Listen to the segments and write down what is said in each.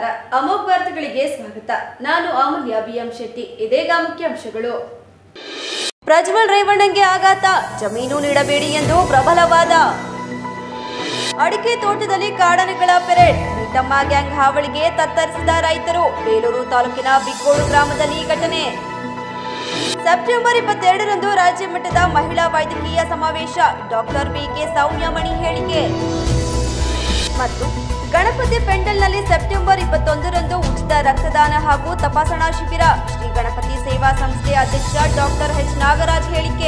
ಅಮೋಘ್ ವಾರ್ತೆಗಳಿಗೆ ಸ್ವಾಗತ ನಾನು ಅಮೂಲ್ಯ ಬಿಎಂ ಶೆಟ್ಟಿ ಇದೀಗ ಮುಖ್ಯಾಂಶಗಳು ಪ್ರಜ್ವಲ್ ರೇವಣ್ಣಂಗೆ ಆಘಾತ ಜಮೀನು ನೀಡಬೇಡಿ ಎಂದು ಪ್ರಬಲವಾದ ಅಡಿಕೆ ತೋಟದಲ್ಲಿ ಕಾಡಾನೆಗಳ ಪೆರೇಡ್ ನೀಟಮ್ಮ ಗ್ಯಾಂಗ್ ಹಾವಳಿಗೆ ತತ್ತರಿಸಿದ ರೈತರು ಬೇಲೂರು ತಾಲೂಕಿನ ಬಿಕ್ಕೋಡು ಗ್ರಾಮದಲ್ಲಿ ಈ ಘಟನೆ ಸೆಪ್ಟೆಂಬರ್ ಇಪ್ಪತ್ತೆರಡರಂದು ರಾಜ್ಯ ಮಟ್ಟದ ಮಹಿಳಾ ವೈದ್ಯಕೀಯ ಸಮಾವೇಶ ಡಾಕ್ಟರ್ ಬಿಕೆ ಸೌಮ್ಯಮಣಿ ಹೇಳಿಕೆ ಮತ್ತು ಗಣಪತಿ ಪೆಂಡಲ್ನಲ್ಲಿ ಸೆಪ್ಟೆಂಬರ್ ಇಪ್ಪತ್ತೊಂದರಂದು ಉಚಿತ ರಕ್ತದಾನ ಹಾಗೂ ತಪಾಸಣಾ ಶಿಬಿರ ಶ್ರೀ ಗಣಪತಿ ಸೇವಾ ಸಂಸ್ಥೆ ಅಧ್ಯಕ್ಷ ಡಾಕ್ಟರ್ ಎಚ್ ನಾಗರಾಜ್ ಹೇಳಿಕೆ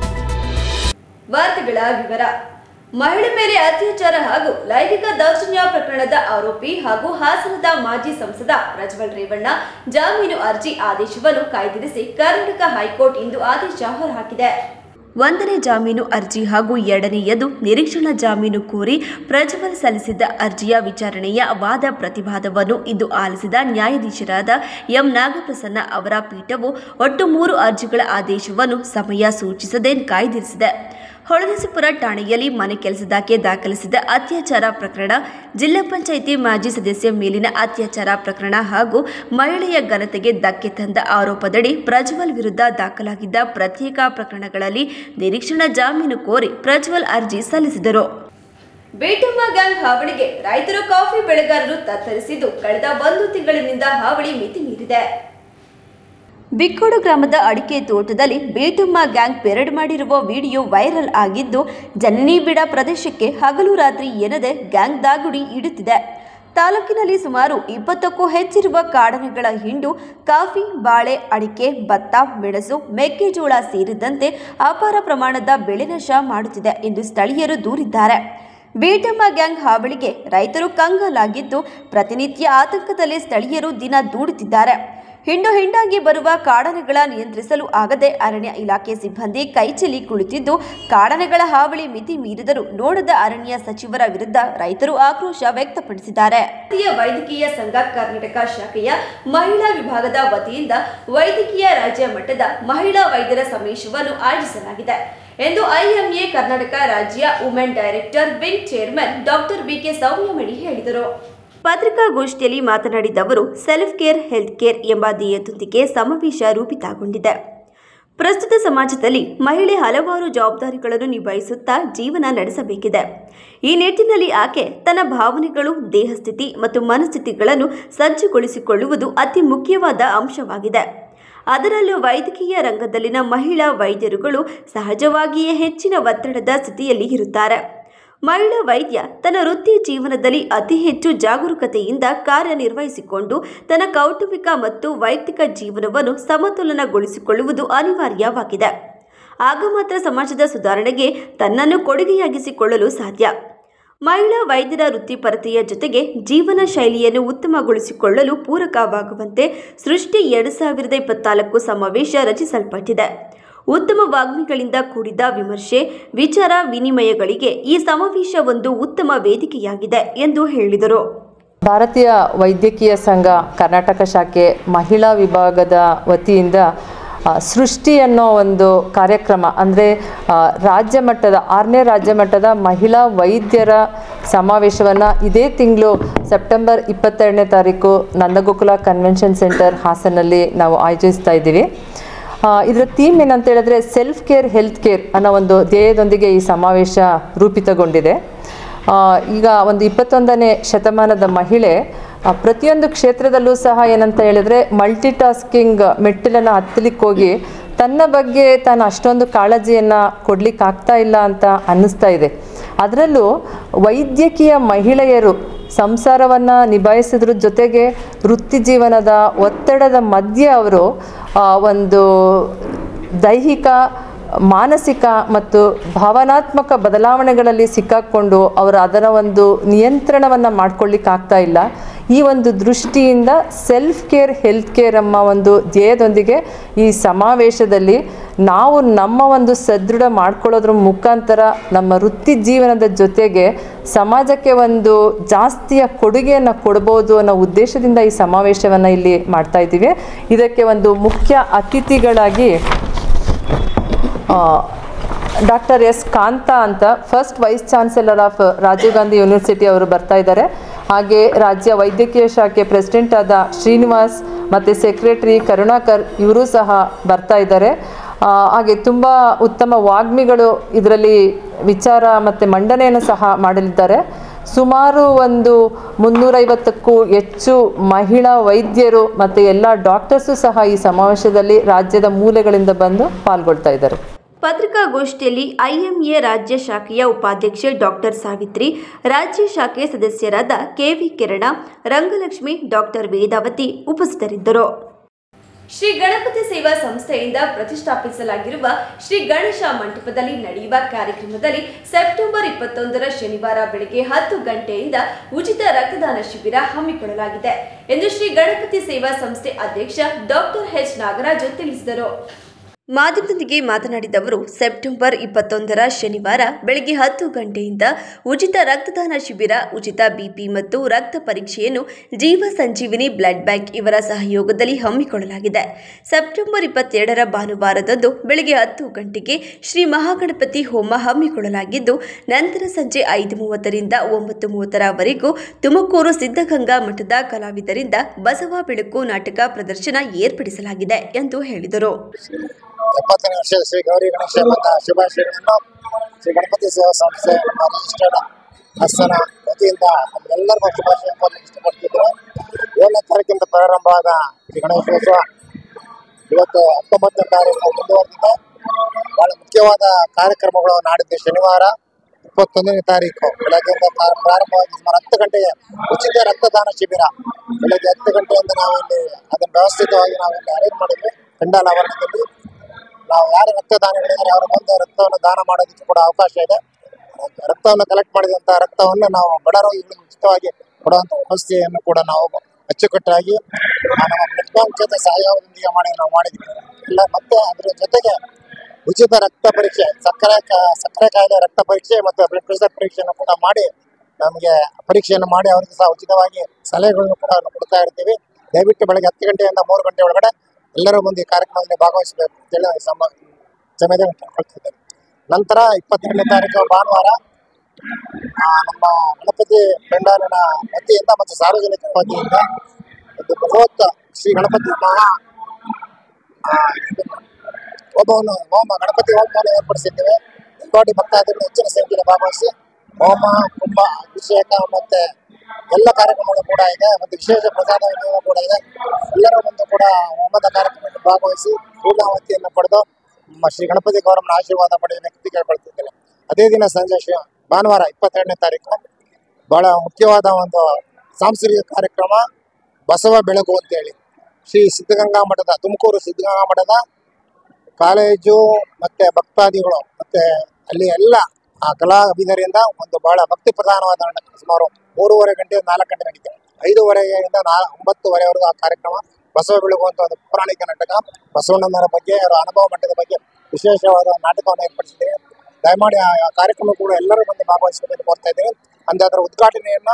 ವಾರ್ತೆಗಳ ವಿವರ ಮಹಿಳೆ ಮೇಲೆ ಅತ್ಯಾಚಾರ ಹಾಗೂ ಲೈಂಗಿಕ ದೌರ್ಜನ್ಯ ಪ್ರಕರಣದ ಆರೋಪಿ ಹಾಗೂ ಹಾಸನದ ಮಾಜಿ ಸಂಸದ ಪ್ರಜ್ವಲ್ ರೇವಣ್ಣ ಜಾಮೀನು ಅರ್ಜಿ ಆದೇಶವನ್ನು ಕಾಯ್ದಿರಿಸಿ ಕರ್ನಾಟಕ ಹೈಕೋರ್ಟ್ ಇಂದು ಆದೇಶ ಹೊರಹಾಕಿದೆ ಒಂದನೇ ಜಾಮೀನು ಅರ್ಜಿ ಹಾಗೂ ಎರಡನೆಯದು ನಿರೀಕ್ಷಣಾ ಜಾಮೀನು ಕೋರಿ ಪ್ರಜ್ವಲ್ ಸಲ್ಲಿಸಿದ್ದ ಅರ್ಜಿಯ ವಿಚಾರಣೆಯ ವಾದ ಪ್ರತಿವಾದವನ್ನು ಇಂದು ಆಲಿಸಿದ ನ್ಯಾಯಾಧೀಶರಾದ ಎಂ ನಾಗಪ್ರಸನ್ನ ಅವರ ಪೀಠವು ಒಟ್ಟು ಮೂರು ಅರ್ಜಿಗಳ ಆದೇಶವನ್ನು ಸಮಯ ಸೂಚಿಸದೆ ಕಾಯ್ದಿರಿಸಿದೆ ಹೊಳದೇಸಿಪುರ ಠಾಣೆಯಲ್ಲಿ ಮನೆ ಕೆಲಸದಾಕೆ ದಾಖಲಿಸಿದ ಅತ್ಯಾಚಾರ ಪ್ರಕರಣ ಜಿಲ್ಲಾ ಪಂಚಾಯಿತಿ ಮಾಜಿ ಸದಸ್ಯ ಮೇಲಿನ ಅತ್ಯಾಚಾರ ಪ್ರಕರಣ ಹಾಗೂ ಮಹಿಳೆಯ ಘನತೆಗೆ ಧಕ್ಕೆ ತಂದ ಆರೋಪದಡಿ ಪ್ರಜ್ವಲ್ ವಿರುದ್ಧ ದಾಖಲಾಗಿದ್ದ ಪ್ರತ್ಯೇಕ ಪ್ರಕರಣಗಳಲ್ಲಿ ನಿರೀಕ್ಷಣಾ ಜಾಮೀನು ಕೋರಿ ಪ್ರಜ್ವಲ್ ಅರ್ಜಿ ಸಲ್ಲಿಸಿದರು ಬೇಟಮ್ಮ ಗ್ಯಾಂಗ್ ಹಾವಳಿಗೆ ರೈತರು ಕಾಫಿ ಬೆಳೆಗಾರರು ತತ್ತರಿಸಿದ್ದು ಕಳೆದ ಒಂದು ತಿಂಗಳಿನಿಂದ ಹಾವಳಿ ಮಿತಿ ಮೀರಿದೆ ಬಿಕ್ಕೋಡು ಗ್ರಾಮದ ಅಡಿಕೆ ತೋಟದಲ್ಲಿ ಬೇಟಮ್ಮ ಗ್ಯಾಂಗ್ ಪೆರೇಡ್ ಮಾಡಿರುವ ವಿಡಿಯೋ ವೈರಲ್ ಆಗಿದ್ದು ಜನನಿಬಿಡ ಪ್ರದೇಶಕ್ಕೆ ಹಗಲು ರಾತ್ರಿ ಎನ್ನದೆ ಗ್ಯಾಂಗ್ ದಾಗುಡಿ ಇಡುತ್ತಿದೆ ತಾಲೂಕಿನಲ್ಲಿ ಸುಮಾರು ಇಪ್ಪತ್ತಕ್ಕೂ ಹೆಚ್ಚಿರುವ ಕಾಡನೆಗಳ ಹಿಂಡು ಕಾಫಿ ಬಾಳೆ ಅಡಿಕೆ ಭತ್ತ ಮೆಣಸು ಮೆಕ್ಕೆಜೋಳ ಸೇರಿದಂತೆ ಅಪಾರ ಪ್ರಮಾಣದ ಬೆಳೆನಾಶ ಮಾಡುತ್ತಿದೆ ಎಂದು ಸ್ಥಳೀಯರು ದೂರಿದ್ದಾರೆ ಬೇಟಮ್ಮ ಗ್ಯಾಂಗ್ ಹಾವಳಿಗೆ ರೈತರು ಕಂಗಾಲಾಗಿದ್ದು ಪ್ರತಿನಿತ್ಯ ಆತಂಕದಲ್ಲಿ ಸ್ಥಳೀಯರು ದಿನ ದೂಡುತ್ತಿದ್ದಾರೆ ಹಿಂಡು ಹಿಂಡಾಗಿ ಬರುವ ಕಾಡನೆಗಳ ನಿಯಂತ್ರಿಸಲು ಆಗದೆ ಅರಣ್ಯ ಇಲಾಖೆ ಸಿಬ್ಬಂದಿ ಕೈಚೆಲ್ಲಿ ಕುಳಿತಿದ್ದು ಕಾಡನೆಗಳ ಹಾವಳಿ ಮಿತಿ ಮೀರಿದರೂ ನೋಡದ ಅರಣ್ಯ ಸಚಿವರ ವಿರುದ್ಧ ರೈತರು ಆಕ್ರೋಶ ವ್ಯಕ್ತಪಡಿಸಿದ್ದಾರೆ ಭಾರತೀಯ ವೈದ್ಯಕೀಯ ಸಂಘ ಕರ್ನಾಟಕ ಶಾಖೆಯ ಮಹಿಳಾ ವಿಭಾಗದ ವತಿಯಿಂದ ವೈದ್ಯಕೀಯ ರಾಜ್ಯ ಮಟ್ಟದ ಮಹಿಳಾ ವೈದ್ಯರ ಸಮಾವೇಶವನ್ನು ಆಯೋಜಿಸಲಾಗಿದೆ ಎಂದು ಐಎಂಎ ಕರ್ನಾಟಕ ರಾಜ್ಯ women director wing chairman doctor B K Soumyamani ಹೇಳಿದರು ಪತ್ರಿಕಾಗೋಷ್ಠಿಯಲ್ಲಿ ಮಾತನಾಡಿದ ಅವರು ಸೆಲ್ಫ್ ಕೇರ್ ಹೆಲ್ತ್ ಕೇರ್ ಎಂಬ ಧ್ಯೇಯದೊಂದಿಗೆ ಸಮಾವೇಶ ರೂಪಿತಗೊಂಡಿದೆ ಪ್ರಸ್ತುತ ಸಮಾಜದಲ್ಲಿ ಮಹಿಳೆ ಹಲವಾರು ಜವಾಬ್ದಾರಿಗಳನ್ನು ನಿಭಾಯಿಸುತ್ತಾ ಜೀವನ ನಡೆಸಬೇಕಿದೆ ಈ ನಿಟ್ಟಿನಲ್ಲಿ ಆಕೆ ತನ್ನ ಭಾವನೆಗಳು ದೇಹಸ್ಥಿತಿ ಮತ್ತು ಮನಸ್ಥಿತಿಗಳನ್ನು ಸಜ್ಜುಗೊಳಿಸಿಕೊಳ್ಳುವುದು ಅತಿ ಮುಖ್ಯವಾದ ಅಂಶವಾಗಿದೆ ಅದರಲ್ಲೂ ವೈದ್ಯಕೀಯ ರಂಗದಲ್ಲಿನ ಮಹಿಳಾ ವೈದ್ಯರುಗಳು ಸಹಜವಾಗಿಯೇ ಹೆಚ್ಚಿನ ಒತ್ತಡದ ಸ್ಥಿತಿಯಲ್ಲಿ ಇರುತ್ತಾರೆ ಮಹಿಳಾ ವೈದ್ಯ ತನ್ನ ವೃತ್ತಿ ಜೀವನದಲ್ಲಿ ಅತಿ ಹೆಚ್ಚು ಜಾಗರೂಕತೆಯಿಂದ ಕಾರ್ಯನಿರ್ವಹಿಸಿಕೊಂಡು ತನ್ನ ಕೌಟುಂಬಿಕ ಮತ್ತು ವೈಯಕ್ತಿಕ ಜೀವನವನ್ನು ಸಮತೋಲನಗೊಳಿಸಿಕೊಳ್ಳುವುದು ಅನಿವಾರ್ಯವಾಗಿದೆ ಆಗ ಮಾತ್ರ ಸಮಾಜದ ಸುಧಾರಣೆಗೆ ತನ್ನನ್ನು ಕೊಡುಗೆಯಾಗಿಸಿಕೊಳ್ಳಲು ಸಾಧ್ಯ ಮಹಿಳಾ ವೈದ್ಯರ ವೃತ್ತಿಪರತೆಯ ಜೊತೆಗೆ ಜೀವನ ಶೈಲಿಯನ್ನು ಉತ್ತಮಗೊಳಿಸಿಕೊಳ್ಳಲು ಪೂರಕವಾಗುವಂತೆ ಸೃಷ್ಟಿ ಎರಡು ಸಾವಿರದ ಇಪ್ಪತ್ನಾಲ್ಕು ಸಮಾವೇಶ ರಚಿಸಲ್ಪಟ್ಟಿದೆ ಉತ್ತಮ ವಾಗ್ಮಿಗಳಿಂದ ಕೂಡಿದ ವಿಮರ್ಶೆ ವಿಚಾರ ವಿನಿಮಯಗಳಿಗೆ ಈ ಸಮಾವೇಶ ಒಂದು ಉತ್ತಮ ವೇದಿಕೆಯಾಗಿದೆ ಎಂದು ಹೇಳಿದರು ಭಾರತೀಯ ವೈದ್ಯಕೀಯ ಸಂಘ ಕರ್ನಾಟಕ ಶಾಖೆ ಮಹಿಳಾ ವಿಭಾಗದ ವತಿಯಿಂದ ಆ, ಸೃಷ್ಟಿ ಅನ್ನೋ ಒಂದು ಕಾರ್ಯಕ್ರಮ ಅಂದರೆ ರಾಜ್ಯ ಮಟ್ಟದ ಆರನೇ ರಾಜ್ಯ ಮಟ್ಟದ ಮಹಿಳಾ ವೈದ್ಯರ ಸಮಾವೇಶವನ್ನು ಇದೇ ತಿಂಗಳು ಸೆಪ್ಟೆಂಬರ್ ಇಪ್ಪತ್ತೆರಡನೇ ತಾರೀಕು ನಂದಗೋಕುಲ ಕನ್ವೆನ್ಷನ್ ಸೆಂಟರ್ ಹಾಸನಲ್ಲಿ ನಾವು ಆಯೋಜಿಸ್ತಾ ಇದ್ದೀವಿ ಆ, ಇದರ ಥೀಮ್ ಏನಂತ ಹೇಳಿದ್ರೆ ಸೆಲ್ಫ್ ಕೇರ್ ಹೆಲ್ತ್ ಕೇರ್ ಅನ್ನೋ ಒಂದು ಧ್ಯೇಯದೊಂದಿಗೆ ಈ ಸಮಾವೇಶ ರೂಪಿತಗೊಂಡಿದೆ ಆ, ಈಗ ಒಂದು ಇಪ್ಪತ್ತೊಂದನೇ ಶತಮಾನದ ಮಹಿಳೆ ಆ, ಪ್ರತಿಯೊಂದು ಕ್ಷೇತ್ರದಲ್ಲೂ ಸಹ ಏನಂತ ಹೇಳಿದ್ರೆ ಮಲ್ಟಿ ಟಾಸ್ಕಿಂಗ್ ಮೆಟ್ಟಿಲನ್ನು ಹತ್ತಲಿಕ್ಕೆ ಹೋಗಿ ತನ್ನ ಬಗ್ಗೆ ತಾನು ಅಷ್ಟೊಂದು ಕಾಳಜಿಯನ್ನು ಕೊಡ್ಲಿಕ್ಕೆ ಆಗ್ತಾ ಇಲ್ಲ ಅಂತ ಅನ್ನಿಸ್ತಾ ಇದೆ ಅದರಲ್ಲೂ ವೈದ್ಯಕೀಯ ಮಹಿಳೆಯರು ಸಂಸಾರವನ್ನು ನಿಭಾಯಿಸೋದ್ರ ಜೊತೆಗೆ ವೃತ್ತಿ ಜೀವನದ ಒತ್ತಡದ ಮಧ್ಯೆ ಅವರು ಆ, ಒಂದು ದೈಹಿಕ ಮಾನಸಿಕ ಮತ್ತು ಭಾವನಾತ್ಮಕ ಬದಲಾವಣೆಗಳಲ್ಲಿ ಸಿಕ್ಕಾಕ್ಕೊಂಡು ಅವರು ಅದರ ಒಂದು ನಿಯಂತ್ರಣವನ್ನು ಮಾಡ್ಕೊಳ್ಳಿಕ್ಕೆ ಆಗ್ತಾ ಇಲ್ಲ ಈ ಒಂದು ದೃಷ್ಟಿಯಿಂದ ಸೆಲ್ಫ್ ಕೇರ್ ಹೆಲ್ತ್ ಕೇರ್ ಎಂಬ ಒಂದು ಧ್ಯೇಯದೊಂದಿಗೆ ಈ ಸಮಾವೇಶದಲ್ಲಿ ನಾವು ನಮ್ಮ ಒಂದು ಸದೃಢ ಮಾಡ್ಕೊಳ್ಳೋದ್ರ ಮುಖಾಂತರ ನಮ್ಮ ವೃತ್ತಿ ಜೀವನದ ಜೊತೆಗೆ ಸಮಾಜಕ್ಕೆ ಒಂದು ಜಾಸ್ತಿಯ ಕೊಡುಗೆಯನ್ನು ಕೊಡ್ಬೋದು ಅನ್ನೋ ಉದ್ದೇಶದಿಂದ ಈ ಸಮಾವೇಶವನ್ನು ಇಲ್ಲಿ ಮಾಡ್ತಾ ಇದ್ದೀವಿ ಇದಕ್ಕೆ ಒಂದು ಮುಖ್ಯ ಅತಿಥಿಗಳಾಗಿ ಡಾಕ್ಟರ್ ಎಸ್ ಕಾಂತ ಅಂತ first vice chancellor of Rajiv Gandhi university ಅವರು ಬರ್ತಾ ಇದ್ದಾರೆ ಹಾಗೆ ರಾಜ್ಯ ವೈದ್ಯಕೀಯ ಶಾಖೆ ಪ್ರೆಸಿಡೆಂಟ್ ಆದ ಶ್ರೀನಿವಾಸ್ ಮತ್ತು ಸೆಕ್ರೆಟರಿ ಕರುಣಾಕರ್ ಇವರು ಸಹ ಬರ್ತಾ ಇದ್ದಾರೆ ಆ, ಹಾಗೆ ತುಂಬ ಉತ್ತಮ ವಾಗ್ಮಿಗಳು ಇದರಲ್ಲಿ ವಿಚಾರ ಮತ್ತು ಮಂಡನೆಯನ್ನು ಸಹ ಮಾಡಲಿದ್ದಾರೆ ಸುಮಾರು ಒಂದು ಮುನ್ನೂರೈವತ್ತಕ್ಕೂ ಹೆಚ್ಚು ಮಹಿಳಾ ವೈದ್ಯರು ಮತ್ತು ಎಲ್ಲ ಡಾಕ್ಟರ್ಸು ಸಹ ಈ ಸಮಾವೇಶದಲ್ಲಿ ರಾಜ್ಯದ ಮೂಲೆಗಳಿಂದ ಬಂದು ಪಾಲ್ಗೊಳ್ತಾ ಇದ್ದಾರೆ ಪತ್ರಿಕಾಗೋಷ್ಠಿಯಲ್ಲಿ ಐಎಂಎ ರಾಜ್ಯ ಶಾಖೆಯ ಉಪಾಧ್ಯಕ್ಷೆ ಡಾಕ್ಟರ್ ಸಾವಿತ್ರಿ ರಾಜ್ಯ ಶಾಖೆ ಸದಸ್ಯರಾದ ಕೆವಿ ಕಿರಣ ರಂಗಲಕ್ಷ್ಮಿ ಡಾಕ್ಟರ್ ವೇದಾವತಿ ಉಪಸ್ಥಿತರಿದ್ದರು ಶ್ರೀ ಗಣಪತಿ ಸೇವಾ ಸಂಸ್ಥೆಯಿಂದ ಪ್ರತಿಷ್ಠಾಪಿಸಲಾಗಿರುವ ಶ್ರೀ ಗಣೇಶ ಮಂಟಪದಲ್ಲಿ ನಡೆಯುವ ಕಾರ್ಯಕ್ರಮದಲ್ಲಿ ಸೆಪ್ಟೆಂಬರ್ ಇಪ್ಪತ್ತೊಂದರ ಶನಿವಾರ ಬೆಳಗ್ಗೆ ಹತ್ತು ಗಂಟೆಯಿಂದ ಉಚಿತ ರಕ್ತದಾನ ಶಿಬಿರ ಹಮ್ಮಿಕೊಳ್ಳಲಾಗಿದೆ ಎಂದು ಶ್ರೀ ಗಣಪತಿ ಸೇವಾ ಸಂಸ್ಥೆ ಅಧ್ಯಕ್ಷ ಡಾಕ್ಟರ್ ಎಚ್ ನಾಗರಾಜು ತಿಳಿಸಿದರು ಮಾಧ್ಯಮದೊಂದಿಗೆ ಮಾತನಾಡಿದ ಅವರು ಸೆಪ್ಟೆಂಬರ್ ಇಪ್ಪತ್ತೊಂದರ ಶನಿವಾರ ಬೆಳಗ್ಗೆ ಹತ್ತು ಗಂಟೆಯಿಂದ ಉಚಿತ ರಕ್ತದಾನ ಶಿಬಿರ ಉಚಿತ ಬಿಪಿ ಮತ್ತು ರಕ್ತ ಪರೀಕ್ಷೆಯನ್ನು ಜೀವ ಸಂಜೀವಿನಿ ಬ್ಲಡ್ ಬ್ಯಾಂಕ್ ಇವರ ಸಹಯೋಗದಲ್ಲಿ ಹಮ್ಮಿಕೊಳ್ಳಲಾಗಿದೆ ಸೆಪ್ಟೆಂಬರ್ ಇಪ್ಪತ್ತೆರಡರ ಭಾನುವಾರದಂದು ಬೆಳಗ್ಗೆ ಹತ್ತು ಗಂಟೆಗೆ ಶ್ರೀ ಮಹಾಗಣಪತಿ ಹೋಮ ಹಮ್ಮಿಕೊಳ್ಳಲಾಗಿದ್ದು ನಂತರ ಸಂಜೆ ಐದು ಮೂವತ್ತರಿಂದ ಒಂಬತ್ತು ಮೂವತ್ತರವರೆಗೂ ತುಮಕೂರು ಸಿದ್ಧಗಂಗಾ ಮಠದ ಕಲಾವಿದರಿಂದ ಬಸವ ಬೆಳಕು ನಾಟಕ ಪ್ರದರ್ಶನ ಏರ್ಪಡಿಸಲಾಗಿದೆ ಎಂದು ಹೇಳಿದರು ಎಪ್ಪತ್ತನೇ ವರ್ಷದ ಶ್ರೀ ಗೌರಿ ಗಣೇಶ ಹಬ್ಬದ ಶುಭಾಶಯಗಳನ್ನು ಶ್ರೀ ಗಣಪತಿ ಸೇವಾ ಸಂಸ್ಥೆ ರಿಜಿಸ್ಟರ್ಡ್ ಹಾಸನ ವತಿಯಿಂದ ನಮ್ಮೆಲ್ಲರಿಗೂ ಶುಭಾಶಯ ಕೋರಲು ಇಷ್ಟಪಡ್ತಿದ್ರು ಏಳನೇ ತಾರೀಕಿಂದ ಪ್ರಾರಂಭವಾದ ಶ್ರೀ ಗಣೇಶೋತ್ಸವ ಇವತ್ತು ಹತ್ತೊಂಬತ್ತನೇ ತಾರೀಕು ಮುಂದುವರೆದಿದೆ ಬಹಳ ಮುಖ್ಯವಾದ ಕಾರ್ಯಕ್ರಮಗಳು ನಾಡಿದ್ದು ಶನಿವಾರ ಇಪ್ಪತ್ತೊಂದನೇ ತಾರೀಕು ಬೆಳಗ್ಗೆಯಿಂದ ಪ್ರಾ- ಪ್ರಾರಂಭವಾಗಿ ಸುಮಾರು ಹತ್ತು ಗಂಟೆಗೆ ಉಚಿತ ರಕ್ತದಾನ ಶಿಬಿರ ಬೆಳಗ್ಗೆ ಹತ್ತು ಗಂಟೆಯಿಂದ ನಾವು ಇಲ್ಲಿ ಅದನ್ನು ವ್ಯವಸ್ಥಿತವಾಗಿ ನಾವು ಇಲ್ಲಿ ಅರೇಂಜ್ ಮಾಡಿದ್ವಿ ಪೆಂಡಾಲ್ ಆವರಣದಲ್ಲಿ ನಾವು ಯಾರು ರಕ್ತದಾನಿಗಳಿದ್ದಾರೆ ಅವರು ಬಂದು ರಕ್ತವನ್ನು ದಾನ ಮಾಡೋದಕ್ಕೆ ಕೂಡ ಅವಕಾಶ ಇದೆ ರಕ್ತವನ್ನು ಕಲೆಕ್ಟ್ ಮಾಡಿದಂತಹ ರಕ್ತವನ್ನು ನಾವು ಬಡ ರೋಗಿಗಳಿಗೆ ಉಚಿತವಾಗಿ ಕೊಡುವಂತ ವ್ಯವಸ್ಥೆಯನ್ನು ಕೂಡ ನಾವು ಅಚ್ಚುಕಟ್ಟಾಗಿ ಆ ನಮ್ಮ ಬ್ಲಡ್ ಬ್ಯಾಂಕ್ ಜೊತೆ ಸಹಯೋಗದೊಂದಿಗೆ ಮಾಡಿ ನಾವು ಮಾಡಿದ್ವಿ ಇಲ್ಲ ಮತ್ತೆ ಅದ್ರ ಜೊತೆಗೆ ಉಚಿತ ರಕ್ತ ಪರೀಕ್ಷೆ ಸಕ್ಕರೆ ಕಾ- ಸಕ್ಕರೆ ಕಾಯಿಲೆ ರಕ್ತ ಪರೀಕ್ಷೆ ಮತ್ತು ಬ್ಲಡ್ ಪ್ರೆಷರ್ ಪರೀಕ್ಷೆಯನ್ನು ಕೂಡ ಮಾಡಿ ನಮಗೆ ಪರೀಕ್ಷೆಯನ್ನು ಮಾಡಿ ಅವರಿಗೆ ಸಹ ಉಚಿತವಾಗಿ ಸಲಹೆಗಳನ್ನು ಕೂಡ ನಾವು ಕೊಡ್ತಾ ಇರ್ತೀವಿ ದಯವಿಟ್ಟು ಬೆಳಗ್ಗೆ ಹತ್ತು ಗಂಟೆಯಿಂದ ಮೂರು ಗಂಟೆ ಒಳಗಡೆ ಎಲ್ಲರೂ ಬಂದು ಈ ಕಾರ್ಯಕ್ರಮದಲ್ಲಿ ಭಾಗವಹಿಸಬೇಕು ಅಂತೇಳಿ ಸಮ ಸಮಯದಲ್ಲಿ ಕೇಳ್ಕೊಳ್ತಿದ್ದೇನೆ ನಂತರ ಇಪ್ಪತ್ತೆರಡನೇ ತಾರೀಕು ಭಾನುವಾರ ಆ, ನಮ್ಮ ಗಣಪತಿ ಪೆಂಡಾಲಿನ ವತಿಯಿಂದ ಮತ್ತು ಸಾರ್ವಜನಿಕ ವತಿಯಿಂದ ಒಂದು ಬೃಹತ್ ಶ್ರೀ ಗಣಪತಿ ಮಹಾ ಆ, ಇದು ಹೋಮವನ್ನು ಹೋಮ ಗಣಪತಿ ಹೋಮವನ್ನು ಏರ್ಪಡಿಸಿದ್ದೇವೆ ಕೋಟಿ ಭಕ್ತಾದಿಗಳು ಹೆಚ್ಚಿನ ಸಂಖ್ಯೆಯಲ್ಲಿ ಭಾಗವಹಿಸಿ ಹೋಮ ಕುಂಭ ಅಭಿಷೇಕ ಮತ್ತೆ ಎಲ್ಲ ಕಾರ್ಯಕ್ರಮಗಳು ಕೂಡ ಇದೆ ಮತ್ತು ವಿಶೇಷ ಪ್ರಸಾದ ವಿನಿಯೋಗ ಕೂಡ ಇದೆ ಎಲ್ಲರೂ ಬಂದು ಕೂಡ ಹೋಮದ ಕಾರ್ಯಕ್ರಮದಲ್ಲಿ ಭಾಗವಹಿಸಿ ಪೂರ್ಣಾವತಿಯನ್ನು ಪಡೆದು ನಮ್ಮ ಶ್ರೀ ಗಣಪತಿ ಗೌರವನ ಆಶೀರ್ವಾದ ಪಡೆಯಬೇಕು ಕೇಳ್ಕೊಳ್ತಿದ್ದೇನೆ ಅದೇ ದಿನ ಸಂಜೆ ಶ್ರೀ ಭಾನುವಾರ ಇಪ್ಪತ್ತೆರಡನೇ ತಾರೀಕು ಬಹಳ ಮುಖ್ಯವಾದ ಒಂದು ಸಾಂಸ್ಕೃತಿಕ ಕಾರ್ಯಕ್ರಮ ಬಸವ ಬೆಳಗು ಅಂತೇಳಿ ಶ್ರೀ ಸಿದ್ಧಗಂಗಾ ಮಠದ ತುಮಕೂರು ಸಿದ್ಧಗಂಗಾ ಮಠದ ಕಾಲೇಜು ಮತ್ತೆ ಭಕ್ತಾದಿಗಳು ಮತ್ತೆ ಅಲ್ಲಿ ಎಲ್ಲ ಆ ಕಲಾವಿದರಿಂದ ಒಂದು ಬಹಳ ಭಕ್ತಿ ಪ್ರಧಾನವಾದ ನಾಟಕ ಸುಮಾರು ಮೂರುವರೆ ಗಂಟೆ ನಾಲ್ಕು ಗಂಟೆ ನಡೀತದೆ ಐದೂವರೆಯಿಂದ ನಾ ಒಂಬತ್ತುವರೆವರೆಗೂ ಆ ಕಾರ್ಯಕ್ರಮ ಬಸವ ಬೆಳಗು ಅಂತ ಒಂದು ಪೌರಾಣಿಕ ನಾಟಕ ಬಸವಣ್ಣನವರ ಬಗ್ಗೆ ಅವರ ಅನುಭವ ಮಟ್ಟದ ಬಗ್ಗೆ ವಿಶೇಷವಾದ ನಾಟಕವನ್ನು ಏರ್ಪಡಿಸಿದ್ದೇವೆ ದಯಮಾಡಿ ಆ ಆ ಕಾರ್ಯಕ್ರಮ ಕೂಡ ಎಲ್ಲರೂ ಬಂದು ಭಾಗವಹಿಸಬೇಕೆಂದು ಕೋರ್ತಾ ಇದ್ದೇವೆ ಅಂದ ಅದರ ಉದ್ಘಾಟನೆಯನ್ನ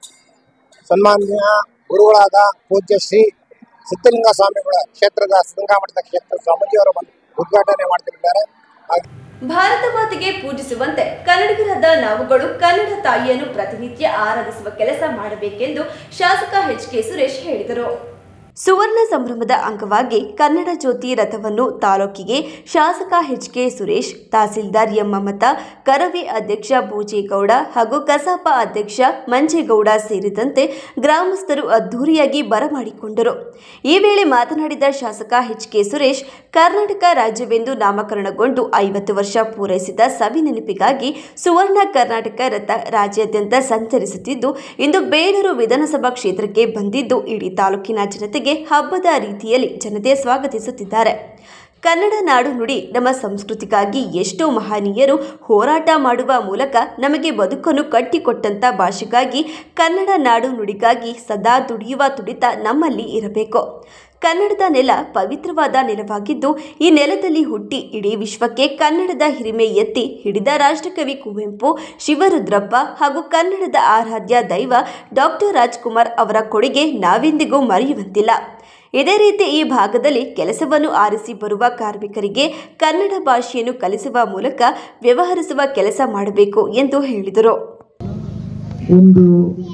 ಸನ್ಮಾನ್ಯ ಗುರುಗಳಾದ ಪೂಜ್ಯ ಶ್ರೀ ಸಿದ್ಧಲಿಂಗ ಸ್ವಾಮಿಗಳ ಕ್ಷೇತ್ರದ ಸಿದ್ಧಗಂಗಾ ಮಠದ ಕ್ಷೇತ್ರ ಸ್ವಾಮೀಜಿಯವರು ಬಂದು ಉದ್ಘಾಟನೆ ಮಾಡ್ತಿದ್ದಾರೆ ಹಾಗೆ ಭಾರತ ಮಾತೆಗೆ ಪೂಜಿಸುವಂತೆ ಕನ್ನಡಿಗರಾದ ನಾವುಗಳು ಕನ್ನಡ ತಾಯಿಯನ್ನು ಪ್ರತಿನಿತ್ಯ ಆರಾಧಿಸುವ ಕೆಲಸ ಮಾಡಬೇಕೆಂದು ಶಾಸಕ ಎಚ್ ಕೆ ಸುರೇಶ್ ಹೇಳಿದರು ಸುವರ್ಣ ಸಂಭ್ರಮದ ಅಂಗವಾಗಿ ಕನ್ನಡ ಜ್ಯೋತಿ ರಥವನ್ನು ತಾಲೂಕಿಗೆ ಶಾಸಕ ಎಚ್ ಕೆ ಸುರೇಶ್ ತಹಸೀಲ್ದಾರ್ ಎಂ ಮಮತಾ ಕರವೇ ಅಧ್ಯಕ್ಷ ಭೋಜೇಗೌಡ ಹಾಗೂ ಕಸಾಪ ಅಧ್ಯಕ್ಷ ಮಂಜೇಗೌಡ ಸೇರಿದಂತೆ ಗ್ರಾಮಸ್ಥರು ಅದ್ಧೂರಿಯಾಗಿ ಬರಮಾಡಿಕೊಂಡರು ಈ ವೇಳೆ ಮಾತನಾಡಿದ ಶಾಸಕ ಎಚ್ ಕೆ ಸುರೇಶ್ ಕರ್ನಾಟಕ ರಾಜ್ಯವೆಂದು ನಾಮಕರಣಗೊಂಡು ಐವತ್ತು ವರ್ಷ ಪೂರೈಸಿದ ಸವಿ ನೆನಪಿಗಾಗಿ ಸುವರ್ಣ ಕರ್ನಾಟಕ ರಥ ರಾಜ್ಯಾದ್ಯಂತ ಸಂಚರಿಸುತ್ತಿದ್ದು ಇಂದು ಬೇಲೂರು ವಿಧಾನಸಭಾ ಕ್ಷೇತ್ರಕ್ಕೆ ಬಂದಿದ್ದು ಇಡೀ ತಾಲೂಕಿನ ಜನತೆಗೆ ಹಬ್ಬದ ರೀತಿಯಲ್ಲಿ ಜನತೆ ಸ್ವಾಗತಿಸುತ್ತಿದ್ದಾರೆ ಕನ್ನಡ ನಾಡು ನುಡಿ ನಮ್ಮ ಸಂಸ್ಕೃತಿಗಾಗಿ ಎಷ್ಟೋ ಮಹನೀಯರು ಹೋರಾಟ ಮಾಡುವ ಮೂಲಕ ನಮಗೆ ಬದುಕನ್ನು ಕಟ್ಟಿಕೊಟ್ಟಂಥ ಭಾಷೆಗಾಗಿ ಕನ್ನಡ ನಾಡು ನುಡಿಗಾಗಿ ಸದಾ ದುಡಿಯುವ ತುಡಿತ ನಮ್ಮಲ್ಲಿ ಇರಬೇಕು ಕನ್ನಡದ ನೆಲ ಪವಿತ್ರವಾದ ನೆಲವಾಗಿದ್ದು ಈ ನೆಲದಲ್ಲಿ ಹುಟ್ಟಿ ಇಡೀ ವಿಶ್ವಕ್ಕೆ ಕನ್ನಡದ ಹಿರಿಮೆ ಎತ್ತಿ ಹಿಡಿದ ರಾಷ್ಟ್ರಕವಿ ಕುವೆಂಪು ಶಿವರುದ್ರಪ್ಪ ಹಾಗೂ ಕನ್ನಡದ ಆರಾಧ್ಯ ದೈವ ಡಾಕ್ಟರ್ ರಾಜ್ಕುಮಾರ್ ಅವರ ಕೊಡುಗೆ ನಾವೆಂದಿಗೂ ಮರೆಯುವಂತಿಲ್ಲ ಇದೇ ರೀತಿ ಈ ಭಾಗದಲ್ಲಿ ಕೆಲಸವನ್ನು ಆರಿಸಿ ಬರುವ ಕಾರ್ಮಿಕರಿಗೆ ಕನ್ನಡ ಭಾಷೆಯನ್ನು ಕಲಿಸುವ ಮೂಲಕ ವ್ಯವಹರಿಸುವ ಕೆಲಸ ಮಾಡಬೇಕು ಎಂದು ಹೇಳಿದರು ಒಂದು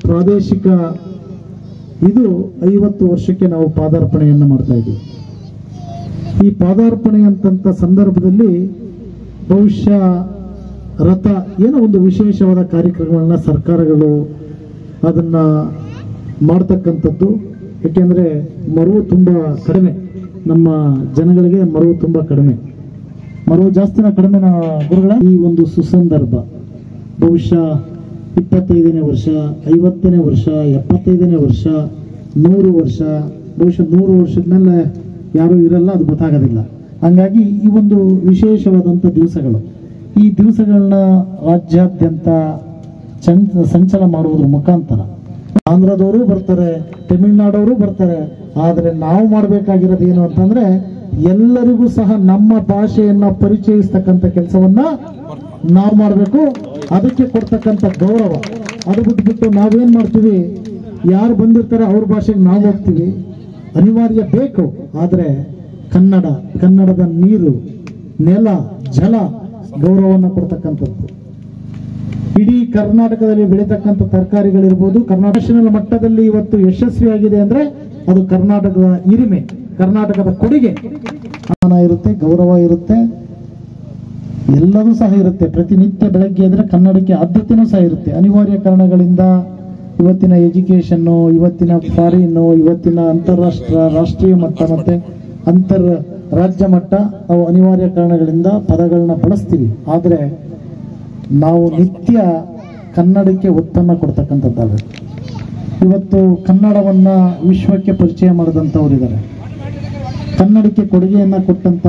ಪ್ರಾದೇಶಿಕ ಇದು ಐವತ್ತು ವರ್ಷಕ್ಕೆ ನಾವು ಪಾದಾರ್ಪಣೆಯನ್ನು ಮಾಡ್ತಾ ಇದ್ದೀವಿ ಈ ಪಾದಾರ್ಪಣೆ ಅಂತಂತ ಸಂದರ್ಭದಲ್ಲಿ ಬಹುಶಃ ರಥ ಏನೋ ಒಂದು ವಿಶೇಷವಾದ ಕಾರ್ಯಕ್ರಮಗಳನ್ನ ಸರ್ಕಾರಗಳು ಅದನ್ನ ಮಾಡ್ತಕ್ಕಂಥದ್ದು ಏಕೆಂದರೆ ಮರವು ತುಂಬ ಕಡಿಮೆ ನಮ್ಮ ಜನಗಳಿಗೆ ಮರವು ತುಂಬ ಕಡಿಮೆ ಮರವು ಜಾಸ್ತಿನ ಕಡಿಮೆ ಗುರುಗಳ ಈ ಒಂದು ಸುಸಂದರ್ಭ ಬಹುಶಃ ಇಪ್ಪತ್ತೈದನೇ ವರ್ಷ ಐವತ್ತನೇ ವರ್ಷ ಎಪ್ಪತ್ತೈದನೇ ವರ್ಷ ನೂರು ವರ್ಷ ಬಹುಶಃ ನೂರು ವರ್ಷದ ಮೇಲೆ ಯಾರೂ ಇರಲ್ಲ ಅದು ಗೊತ್ತಾಗೋದಿಲ್ಲ ಹಂಗಾಗಿ ಈ ಒಂದು ವಿಶೇಷವಾದಂಥ ದಿವಸಗಳು ಈ ದಿವಸಗಳನ್ನ ರಾಜ್ಯಾದ್ಯಂತ ಚಂಚ ಸಂಚಲ ಮಾಡುವುದ್ರ ಮುಖಾಂತರ ಆಂಧ್ರದವರು ಬರ್ತಾರೆ ತಮಿಳ್ನಾಡವರು ಬರ್ತಾರೆ ಆದರೆ ನಾವು ಮಾಡಬೇಕಾಗಿರೋದು ಏನು ಅಂತಂದ್ರೆ ಎಲ್ಲರಿಗೂ ಸಹ ನಮ್ಮ ಭಾಷೆಯನ್ನ ಪರಿಚಯಿಸ್ತಕ್ಕಂಥ ಕೆಲಸವನ್ನ ನಾವು ಮಾಡಬೇಕು ಅದಕ್ಕೆ ಕೊಡ್ತಕ್ಕಂಥ ಗೌರವ ಅದು ಬಿಟ್ಬಿಟ್ಟು ನಾವೇನ್ ಮಾಡ್ತೀವಿ ಯಾರು ಬಂದಿರ್ತಾರೆ ಅವ್ರ ಭಾಷೆಗೆ ನಾವು ಹೋಗ್ತೀವಿ ಅನಿವಾರ್ಯ ಬೇಕು ಆದರೆ ಕನ್ನಡ ಕನ್ನಡದ ನೀರು ನೆಲ ಜಲ ಗೌರವವನ್ನು ಕೊಡ್ತಕ್ಕಂಥದ್ದು ಇಡೀ ಕರ್ನಾಟಕದಲ್ಲಿ ಬೆಳೀತಕ್ಕಂಥ ತರಕಾರಿಗಳಿರ್ಬೋದು ಕರ್ನಾಟಕ ಮಟ್ಟದಲ್ಲಿ ಇವತ್ತು ಯಶಸ್ವಿಯಾಗಿದೆ ಅಂದ್ರೆ ಅದು ಕರ್ನಾಟಕದ ಹಿರಿಮೆ ಕರ್ನಾಟಕದ ಕೊಡುಗೆ ಮಾನ ಇರುತ್ತೆ ಗೌರವ ಇರುತ್ತೆ ಎಲ್ಲದೂ ಸಹ ಇರುತ್ತೆ ಪ್ರತಿನಿತ್ಯ ಬೆಳಗ್ಗೆ ಎದ್ರೆ ಕನ್ನಡಕ್ಕೆ ಆದ್ಯತೆನೂ ಸಹ ಇರುತ್ತೆ ಅನಿವಾರ್ಯ ಕಾರಣಗಳಿಂದ ಇವತ್ತಿನ ಎಜುಕೇಶನ್ನು ಇವತ್ತಿನ ಫಾರಿನ್ನು ಇವತ್ತಿನ ಅಂತಾರಾಷ್ಟ್ರ ರಾಷ್ಟ್ರೀಯ ಮಟ್ಟ ಮತ್ತೆ ಅಂತರ್ ರಾಜ್ಯ ಮಟ್ಟ ನಾವು ಅನಿವಾರ್ಯ ಕಾರಣಗಳಿಂದ ಪದಗಳನ್ನ ಬಳಸ್ತೀವಿ ಆದರೆ ನಾವು ನಿತ್ಯ ಕನ್ನಡಕ್ಕೆ ಒತ್ತನ್ನು ಕೊಡ್ತಕ್ಕಂಥದ್ದಾಗುತ್ತೆ ಇವತ್ತು ಕನ್ನಡವನ್ನ ವಿಶ್ವಕ್ಕೆ ಪರಿಚಯ ಮಾಡಿದಂಥವರಿದ್ದಾರೆ ಕನ್ನಡಕ್ಕೆ ಕೊಡುಗೆಯನ್ನ ಕೊಟ್ಟಂತ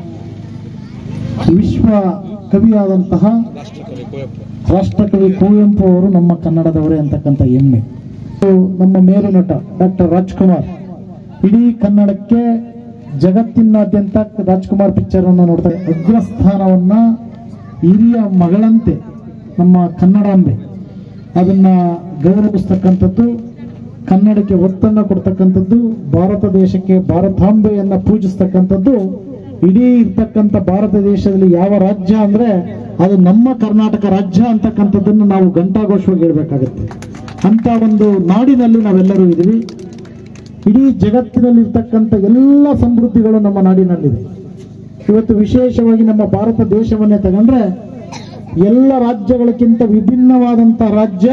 ವಿಶ್ವ ಕವಿಯಾದಂತಹ ರಾಷ್ಟ್ರಕವಿ ಕುವೆಂಪು ಅವರು ನಮ್ಮ ಕನ್ನಡದವರೇ ಅಂತಕ್ಕಂಥ ಹೆಮ್ಮೆ ಇದು ನಮ್ಮ ಮೇರು ನಟ ಡಾಕ್ಟರ್ ರಾಜ್ಕುಮಾರ್ ಇಡೀ ಕನ್ನಡಕ್ಕೆ ಜಗತ್ತಿನಾದ್ಯಂತ ರಾಜ್ಕುಮಾರ್ ಪಿಕ್ಚರ್ ಅನ್ನು ನೋಡ್ತಾರೆ ಅಗ್ರಸ್ಥಾನವನ್ನ ಹಿರಿಯ ಮಗಳಂತೆ ನಮ್ಮ ಕನ್ನಡಾಂಬೆ ಅದನ್ನ ಗೌರವಿಸ್ತಕ್ಕಂಥದ್ದು ಕನ್ನಡಕ್ಕೆ ಒತ್ತನ್ನು ಕೊಡ್ತಕ್ಕಂಥದ್ದು ಭಾರತ ದೇಶಕ್ಕೆ ಭಾರತಾಂಬೆಯನ್ನ ಪೂಜಿಸ್ತಕ್ಕಂಥದ್ದು ಇಡೀ ಇರ್ತಕ್ಕಂಥ ಭಾರತ ದೇಶದಲ್ಲಿ ಯಾವ ರಾಜ್ಯ ಅಂದ್ರೆ ಅದು ನಮ್ಮ ಕರ್ನಾಟಕ ರಾಜ್ಯ ಅಂತಕ್ಕಂಥದ್ದನ್ನು ನಾವು ಘಂಟಾಘೋಷವಾಗಿ ಹೇಳ್ಬೇಕಾಗತ್ತೆ ಅಂತ ಒಂದು ನಾಡಿನಲ್ಲಿ ನಾವೆಲ್ಲರೂ ಇದ್ದೀವಿ ಇಡೀ ಜಗತ್ತಿನಲ್ಲಿ ಇರ್ತಕ್ಕಂಥ ಎಲ್ಲ ಸಮೃದ್ಧಿಗಳು ನಮ್ಮ ನಾಡಿನಲ್ಲಿದೆ ಇವತ್ತು ವಿಶೇಷವಾಗಿ ನಮ್ಮ ಭಾರತ ದೇಶವನ್ನೇ ತಗೊಂಡ್ರೆ ಎಲ್ಲ ರಾಜ್ಯಗಳಕ್ಕಿಂತ ವಿಭಿನ್ನವಾದಂತ ರಾಜ್ಯ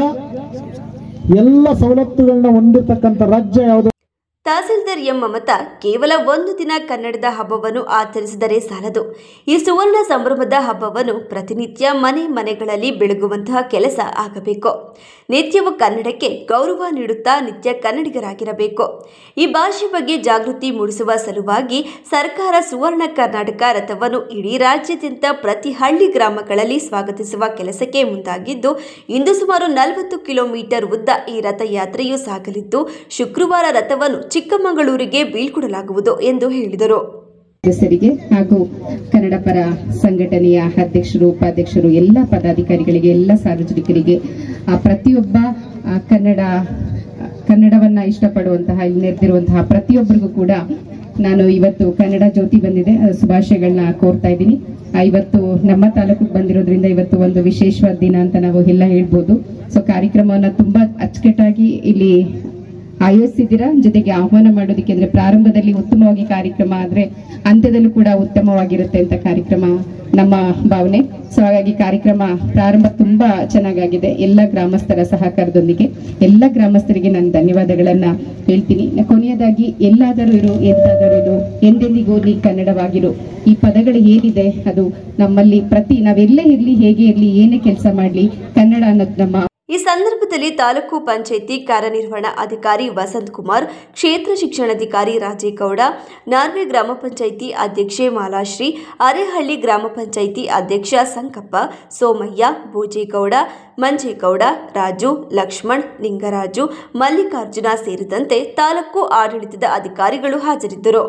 ಎಲ್ಲ ಸವಲತ್ತುಗಳನ್ನ ಹೊಂದಿರತಕ್ಕಂಥ ರಾಜ್ಯ ಯಾವುದು ತಹಸೀಲ್ದಾರ್ ಎಂ ಮಮತಾ ಕೇವಲ ಒಂದು ದಿನ ಕನ್ನಡದ ಹಬ್ಬವನ್ನು ಆಚರಿಸಿದರೆ ಸಾಲದು ಈ ಸುವರ್ಣ ಸಂಭ್ರಮದ ಹಬ್ಬವನ್ನು ಪ್ರತಿನಿತ್ಯ ಮನೆ ಮನೆಗಳಲ್ಲಿ ಬೆಳಗುವಂತಹ ಕೆಲಸ ಆಗಬೇಕು ನಿತ್ಯವೂ ಕನ್ನಡಕ್ಕೆ ಗೌರವ ನೀಡುತ್ತಾ ನಿತ್ಯ ಕನ್ನಡಿಗರಾಗಿರಬೇಕು ಈ ಭಾಷೆ ಬಗ್ಗೆ ಜಾಗೃತಿ ಮೂಡಿಸುವ ಸಲುವಾಗಿ ಸರ್ಕಾರ ಸುವರ್ಣ ಕರ್ನಾಟಕ ರಥವನ್ನು ಇಡೀ ರಾಜ್ಯಾದ್ಯಂತ ಪ್ರತಿ ಹಳ್ಳಿ ಗ್ರಾಮಗಳಲ್ಲಿ ಸ್ವಾಗತಿಸುವ ಕೆಲಸಕ್ಕೆ ಮುಂದಾಗಿದ್ದು ಇಂದು ಸುಮಾರು ನಲವತ್ತು ಕಿಲೋಮೀಟರ್ ಉದ್ದ ಈ ರಥಯಾತ್ರೆಯು ಸಾಗಲಿದ್ದು ಶುಕ್ರವಾರ ರಥವನ್ನು ಚಿಕ್ಕಮಗಳೂರಿಗೆ ಬೀಳ್ಕೊಡಲಾಗುವುದು ಎಂದು ಹೇಳಿದರು ಸದಸ್ಯರಿಗೆ ಹಾಗೂ ಕನ್ನಡ ಪರ ಸಂಘಟನೆಯ ಅಧ್ಯಕ್ಷರು ಉಪಾಧ್ಯಕ್ಷರು ಎಲ್ಲ ಪದಾಧಿಕಾರಿಗಳಿಗೆ ಎಲ್ಲ ಸಾರ್ವಜನಿಕರಿಗೆ ಆ, ಪ್ರತಿಯೊಬ್ಬ ಆ, ಕನ್ನಡ ಕನ್ನಡವನ್ನ ಇಷ್ಟಪಡುವಂತಹ ಇಲ್ಲಿ ನೆರೆದಿರುವಂತಹ ಪ್ರತಿಯೊಬ್ಬರಿಗೂ ಕೂಡ ನಾನು ಇವತ್ತು ಕನ್ನಡ ಜ್ಯೋತಿ ಬಂದಿದೆ ಅದು ಶುಭಾಶಯಗಳನ್ನ ಕೋರ್ತಾ ಇದ್ದೀನಿ ಆ, ಇವತ್ತು ನಮ್ಮ ತಾಲೂಕಿಗೆ ಬಂದಿರೋದ್ರಿಂದ ಇವತ್ತು ಒಂದು ವಿಶೇಷವಾದ ದಿನ ಅಂತ ನಾವು ಎಲ್ಲ ಹೇಳ್ಬೋದು ಸೊ ಕಾರ್ಯಕ್ರಮವನ್ನ ತುಂಬಾ ಅಚ್ಚುಕಟ್ಟಾಗಿ ಇಲ್ಲಿ ಆಯೋಜಿಸಿದ್ದೀರಾ ಜೊತೆಗೆ ಆಹ್ವಾನ ಮಾಡೋದಕ್ಕೆ ಅಂದ್ರೆ ಪ್ರಾರಂಭದಲ್ಲಿ ಉತ್ತಮವಾಗಿ ಕಾರ್ಯಕ್ರಮ ಆದ್ರೆ ಅಂತ್ಯದಲ್ಲೂ ಕೂಡ ಉತ್ತಮವಾಗಿರುತ್ತೆ ಅಂತ ಕಾರ್ಯಕ್ರಮ ನಮ್ಮ ಭಾವನೆ ಸೊ ಹಾಗಾಗಿ ಕಾರ್ಯಕ್ರಮ ಪ್ರಾರಂಭ ತುಂಬಾ ಚೆನ್ನಾಗಾಗಿದೆ ಎಲ್ಲ ಗ್ರಾಮಸ್ಥರ ಸಹಕಾರದೊಂದಿಗೆ ಎಲ್ಲ ಗ್ರಾಮಸ್ಥರಿಗೆ ನಾನು ಧನ್ಯವಾದಗಳನ್ನ ಹೇಳ್ತೀನಿ ನ- ಕೊನೆಯದಾಗಿ ಎಲ್ಲಾದರೂ ಇರು ಎಂತಾದರೂ ಇರು ಎಂದೆಂದಿಗೂ ನೀ ಕನ್ನಡವಾಗಿರು ಈ ಪದಗಳು ಏನಿದೆ ಅದು ನಮ್ಮಲ್ಲಿ ಪ್ರತಿ ನಾವೆಲ್ಲೇ ಇರ್ಲಿ ಹೇಗೆ ಇರ್ಲಿ ಏನೇ ಕೆಲಸ ಮಾಡ್ಲಿ ಕನ್ನಡ ಅನ್ನೋದು ನಮ್ಮ ಈ ಸಂದರ್ಭದಲ್ಲಿ ತಾಲೂಕು ಪಂಚಾಯಿತಿ ಕಾರ್ಯನಿರ್ವಹಣಾ ಅಧಿಕಾರಿ ವಸಂತ್ ಕುಮಾರ್ ಕ್ಷೇತ್ರ ಶಿಕ್ಷಣಾಧಿಕಾರಿ ರಾಜೇಗೌಡ ನಾರ್ವೆ ಗ್ರಾಮ ಪಂಚಾಯಿತಿ ಅಧ್ಯಕ್ಷೆ ಮಾಲಾಶ್ರೀ ಅರೆಹಳ್ಳಿ ಗ್ರಾಮ ಪಂಚಾಯಿತಿ ಅಧ್ಯಕ್ಷ ಸಂಕಪ್ಪ ಸೋಮಯ್ಯ ಭೋಜೇಗೌಡ ಮಂಜೇಗೌಡ ರಾಜು ಲಕ್ಷ್ಮಣ್ ಲಿಂಗರಾಜು ಮಲ್ಲಿಕಾರ್ಜುನ ಸೇರಿದಂತೆ ತಾಲೂಕು ಆಡಳಿತದ ಅಧಿಕಾರಿಗಳು ಹಾಜರಿದ್ದರು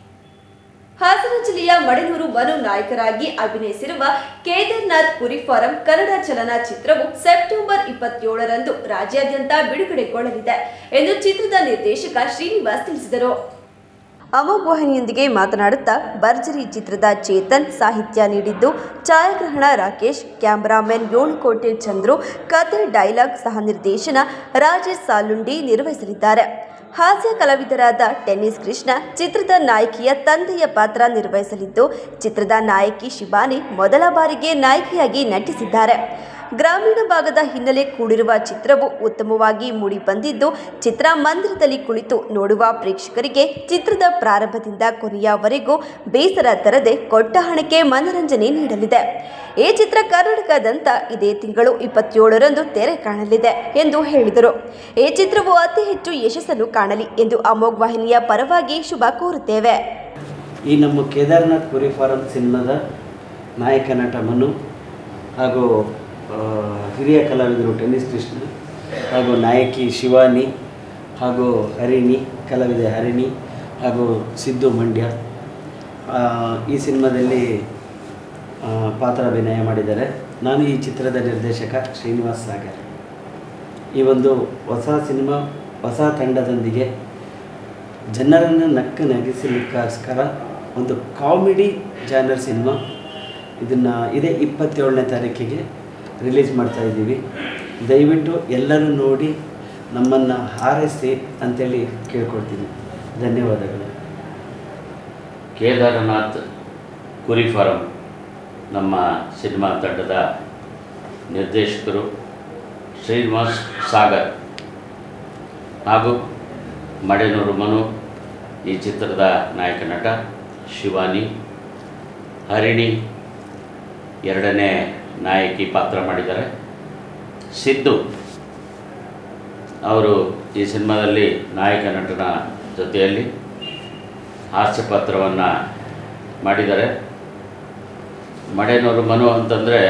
ಹಾಸನ ಜಿಲ್ಲೆಯ ಮಡನೂರು ಮನು ನಾಯಕರಾಗಿ ಅಭಿನಯಿಸಿರುವ ಕೇದಾರ್ನಾಥ್ ಕುರಿ ಫಾರಂ ಕನ್ನಡ ಚಲನಚಿತ್ರವು ಸೆಪ್ಟೆಂಬರ್ ಇಪ್ಪತ್ತೇಳರಂದು ರಾಜ್ಯಾದ್ಯಂತ ಬಿಡುಗಡೆಗೊಳ್ಳಲಿದೆ ಎಂದು ಚಿತ್ರದ ನಿರ್ದೇಶಕ ಶ್ರೀನಿವಾಸ್ ತಿಳಿಸಿದರು ಅಮೋಘ್ ವಾಹಿನಿಯೊಂದಿಗೆ ಮಾತನಾಡುತ್ತಾ ಭರ್ಜರಿ ಚಿತ್ರದ ಚೇತನ್ ಸಾಹಿತ್ಯ ನೀಡಿದ್ದು ಛಾಯಾಗ್ರಹಣ ರಾಕೇಶ್ ಕ್ಯಾಮರಾಮನ್ ಯೋಳ್ಕೋಟೆ ಚಂದ್ರು ಕತೆ ಡೈಲಾಗ್ ಸಹ ನಿರ್ದೇಶನ ರಾಜೇಶ್ ಸಾಲುಂಡಿ ನಿರ್ವಹಿಸಲಿದ್ದಾರೆ ಹಾಸ್ಯ ಕಲಾವಿದರಾದ ಟೆನ್ನಿಸ್ ಕೃಷ್ಣ ಚಿತ್ರದ ನಾಯಕಿಯ ತಂದೆಯ ಪಾತ್ರ ನಿರ್ವಹಿಸಲಿದ್ದು ಚಿತ್ರದ ನಾಯಕಿ ಶಿಬಾನಿ ಮೊದಲ ಬಾರಿಗೆ ನಾಯಕಿಯಾಗಿ ನಟಿಸಿದ್ದಾರೆ ಗ್ರಾಮೀಣ ಭಾಗದ ಹಿನ್ನೆಲೆ ಕೂಡಿರುವ ಚಿತ್ರವು ಉತ್ತಮವಾಗಿ ಮೂಡಿಬಂದಿದ್ದು ಚಿತ್ರಮಂದಿರದಲ್ಲಿ ಕುಳಿತು ನೋಡುವ ಪ್ರೇಕ್ಷಕರಿಗೆ ಚಿತ್ರದ ಪ್ರಾರಂಭದಿಂದ ಕೊನೆಯವರೆಗೂ ಬೇಸರ ತರದೆ ಕೊಟ್ಟ ಹಣಕ್ಕೆ ಮನರಂಜನೆ ನೀಡಲಿದೆ ಈ ಚಿತ್ರ ಕರ್ನಾಟಕದಂತ ಇದೇ ತಿಂಗಳು ಇಪ್ಪತ್ತೇಳರಂದು ತೆರೆ ಕಾಣಲಿದೆ ಎಂದು ಹೇಳಿದರು ಈ ಚಿತ್ರವು ಅತಿ ಹೆಚ್ಚು ಯಶಸ್ಸನ್ನು ಕಾಣಲಿ ಎಂದು ಅಮೋಘ್ ವಾಹಿನಿಯ ಪರವಾಗಿ ಶುಭ ಕೋರುತ್ತೇವೆ ಈ ನಮ್ಮ ಕೇದಾರ್ನಾಥ್ ಕುರಿ ಫಾರಂ ಸಿನಿಮಾದ ನಾಯಕ ನಟ ಮನು ಹಾಗೂ ಆ, ಹಿರಿಯ ಕಲಾವಿದರು ಟೆನ್ನಿಸ್ ಕೃಷ್ಣ ಹಾಗೂ ನಾಯಕಿ ಶಿವಾನಿ ಹಾಗೂ ಹರಿಣಿ ಕಲಾವಿದೆ ಹರಿಣಿ ಹಾಗೂ ಸಿದ್ದು ಮಂಡ್ಯ ಆ, ಈ ಸಿನಿಮಾದಲ್ಲಿ ಆ, ಪಾತ್ರಾಭಿನಯ ಮಾಡಿದ್ದಾರೆ ನಾನು ಈ ಚಿತ್ರದ ನಿರ್ದೇಶಕ ಶ್ರೀನಿವಾಸ್ ಸಾಗರ್ ಈ ಒಂದು ಹೊಸ ಸಿನಿಮಾ ಹೊಸ ತಂಡದೊಂದಿಗೆ ಜನರನ್ನು ನಕ್ಕು ನಗಿಸಲಿಕ್ಕೋಸ್ಕರ ಒಂದು ಕಾಮಿಡಿ ಜಾನರ್ ಸಿನಿಮಾ ಇದನ್ನು ಇದೇ ಇಪ್ಪತ್ತೇಳನೇ ತಾರೀಕಿಗೆ ರಿಲೀಸ್ ಮಾಡ್ತಾ ಇದ್ದೀವಿ ದಯವಿಟ್ಟು ಎಲ್ಲರೂ ನೋಡಿ ನಮ್ಮನ್ನು ಹಾರೈಸಿ ಅಂತೇಳಿ ಕೇಳ್ಕೊಳ್ತೀನಿ ಧನ್ಯವಾದಗಳು ಕೇದಾರನಾಥ್ ಕುರಿ ಫಾರಂ ನಮ್ಮ ಸಿನಿಮಾ ತಂಡದ ನಿರ್ದೇಶಕರು ಶ್ರೀನಿವಾಸ್ ಸಾಗರ್ ಹಾಗೂ ಮಡೆನೂರು ಮನು ಈ ಚಿತ್ರದ ನಾಯಕ ನಟ ಶಿವಾನಿ ಹರಿಣಿ ಎರಡನೇ ನಾಯಕಿ ಪಾತ್ರ ಮಾಡಿದ್ದಾರೆ ಸಿದ್ದು ಅವರು ಈ ಸಿನಿಮಾದಲ್ಲಿ ನಾಯಕ ನಟನ ಜೊತೆಯಲ್ಲಿ ಹಾಸ್ಯ ಪಾತ್ರವನ್ನು ಮಾಡಿದ್ದಾರೆ ಮಡೆನೂರು ಮನು ಅಂತಂದರೆ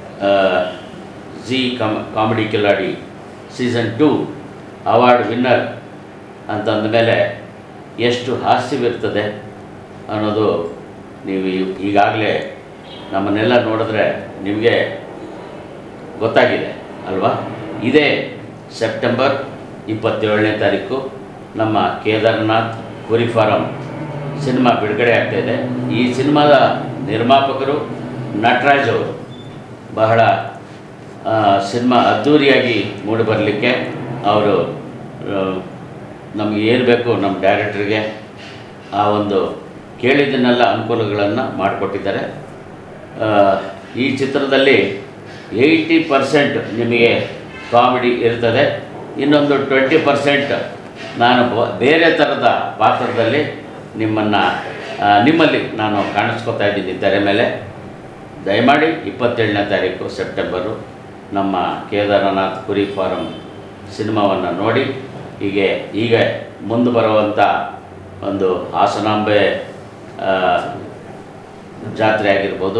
ಜಿ ಕಾಮ್ comedy Khiladi season two award winner ಅಂತಂದಮೇಲೆ ಎಷ್ಟು ಹಾಸ್ಯವಿರ್ತದೆ ಅನ್ನೋದು ನೀವು ಈಗಾಗಲೇ ನಮ್ಮನ್ನೆಲ್ಲ ನೋಡಿದ್ರೆ ನಿಮಗೆ ಗೊತ್ತಾಗಿದೆ ಅಲ್ವಾ ಇದೇ ಸೆಪ್ಟೆಂಬರ್ ಇಪ್ಪತ್ತೇಳನೇ ತಾರೀಕು ನಮ್ಮ ಕೇದಾರ್ನಾಥ್ ಕುರಿ ಫಾರಂ ಸಿನಿಮಾ ಬಿಡುಗಡೆ ಆಗ್ತಾಯಿದೆ ಈ ಸಿನಿಮಾದ ನಿರ್ಮಾಪಕರು ನಟರಾಜ್ ಅವರು ಬಹಳ ಆ, ಸಿನಿಮಾ ಅದ್ಧೂರಿಯಾಗಿ ಮೂಡಿಬರಲಿಕ್ಕೆ ಅವರು ನಮಗೆ ಏನು ಬೇಕು ನಮ್ಮ ಡೈರೆಕ್ಟ್ರಿಗೆ ಆ ಒಂದು ಕೇಳಿದ್ದನ್ನೆಲ್ಲ ಅನುಕೂಲಗಳನ್ನು ಮಾಡಿಕೊಟ್ಟಿದ್ದಾರೆ ಆ, ಈ ಚಿತ್ರದಲ್ಲಿ ಏಯ್ಟಿ ಪರ್ಸೆಂಟ್ ನಿಮಗೆ ಕಾಮಿಡಿ ಇರ್ತದೆ ಇನ್ನೊಂದು ಟ್ವೆಂಟಿ ಪರ್ಸೆಂಟ್ ನಾನು ಬ- ಬೇರೆ ಥರದ ಪಾತ್ರದಲ್ಲಿ ನಿಮ್ಮನ್ನು ನಿಮ್ಮಲ್ಲಿ ನಾನು ಕಾಣಿಸ್ಕೊತಾ ಇದ್ದೀನಿ ತೆರೆ ಮೇಲೆ ದಯಮಾಡಿ ಇಪ್ಪತ್ತೇಳನೇ ತಾರೀಕು ಸೆಪ್ಟೆಂಬರು ನಮ್ಮ ಕೇದಾರನಾಥ್ ಕುರಿ ಫಾರಂ ಸಿನಿಮಾವನ್ನು ನೋಡಿ ಹೀಗೆ ಈಗ ಮುಂದೆ ಬರುವಂಥ ಒಂದು ಹಾಸನಾಂಬೆ ಆ, ಜಾತ್ರೆ ಆಗಿರ್ಬೋದು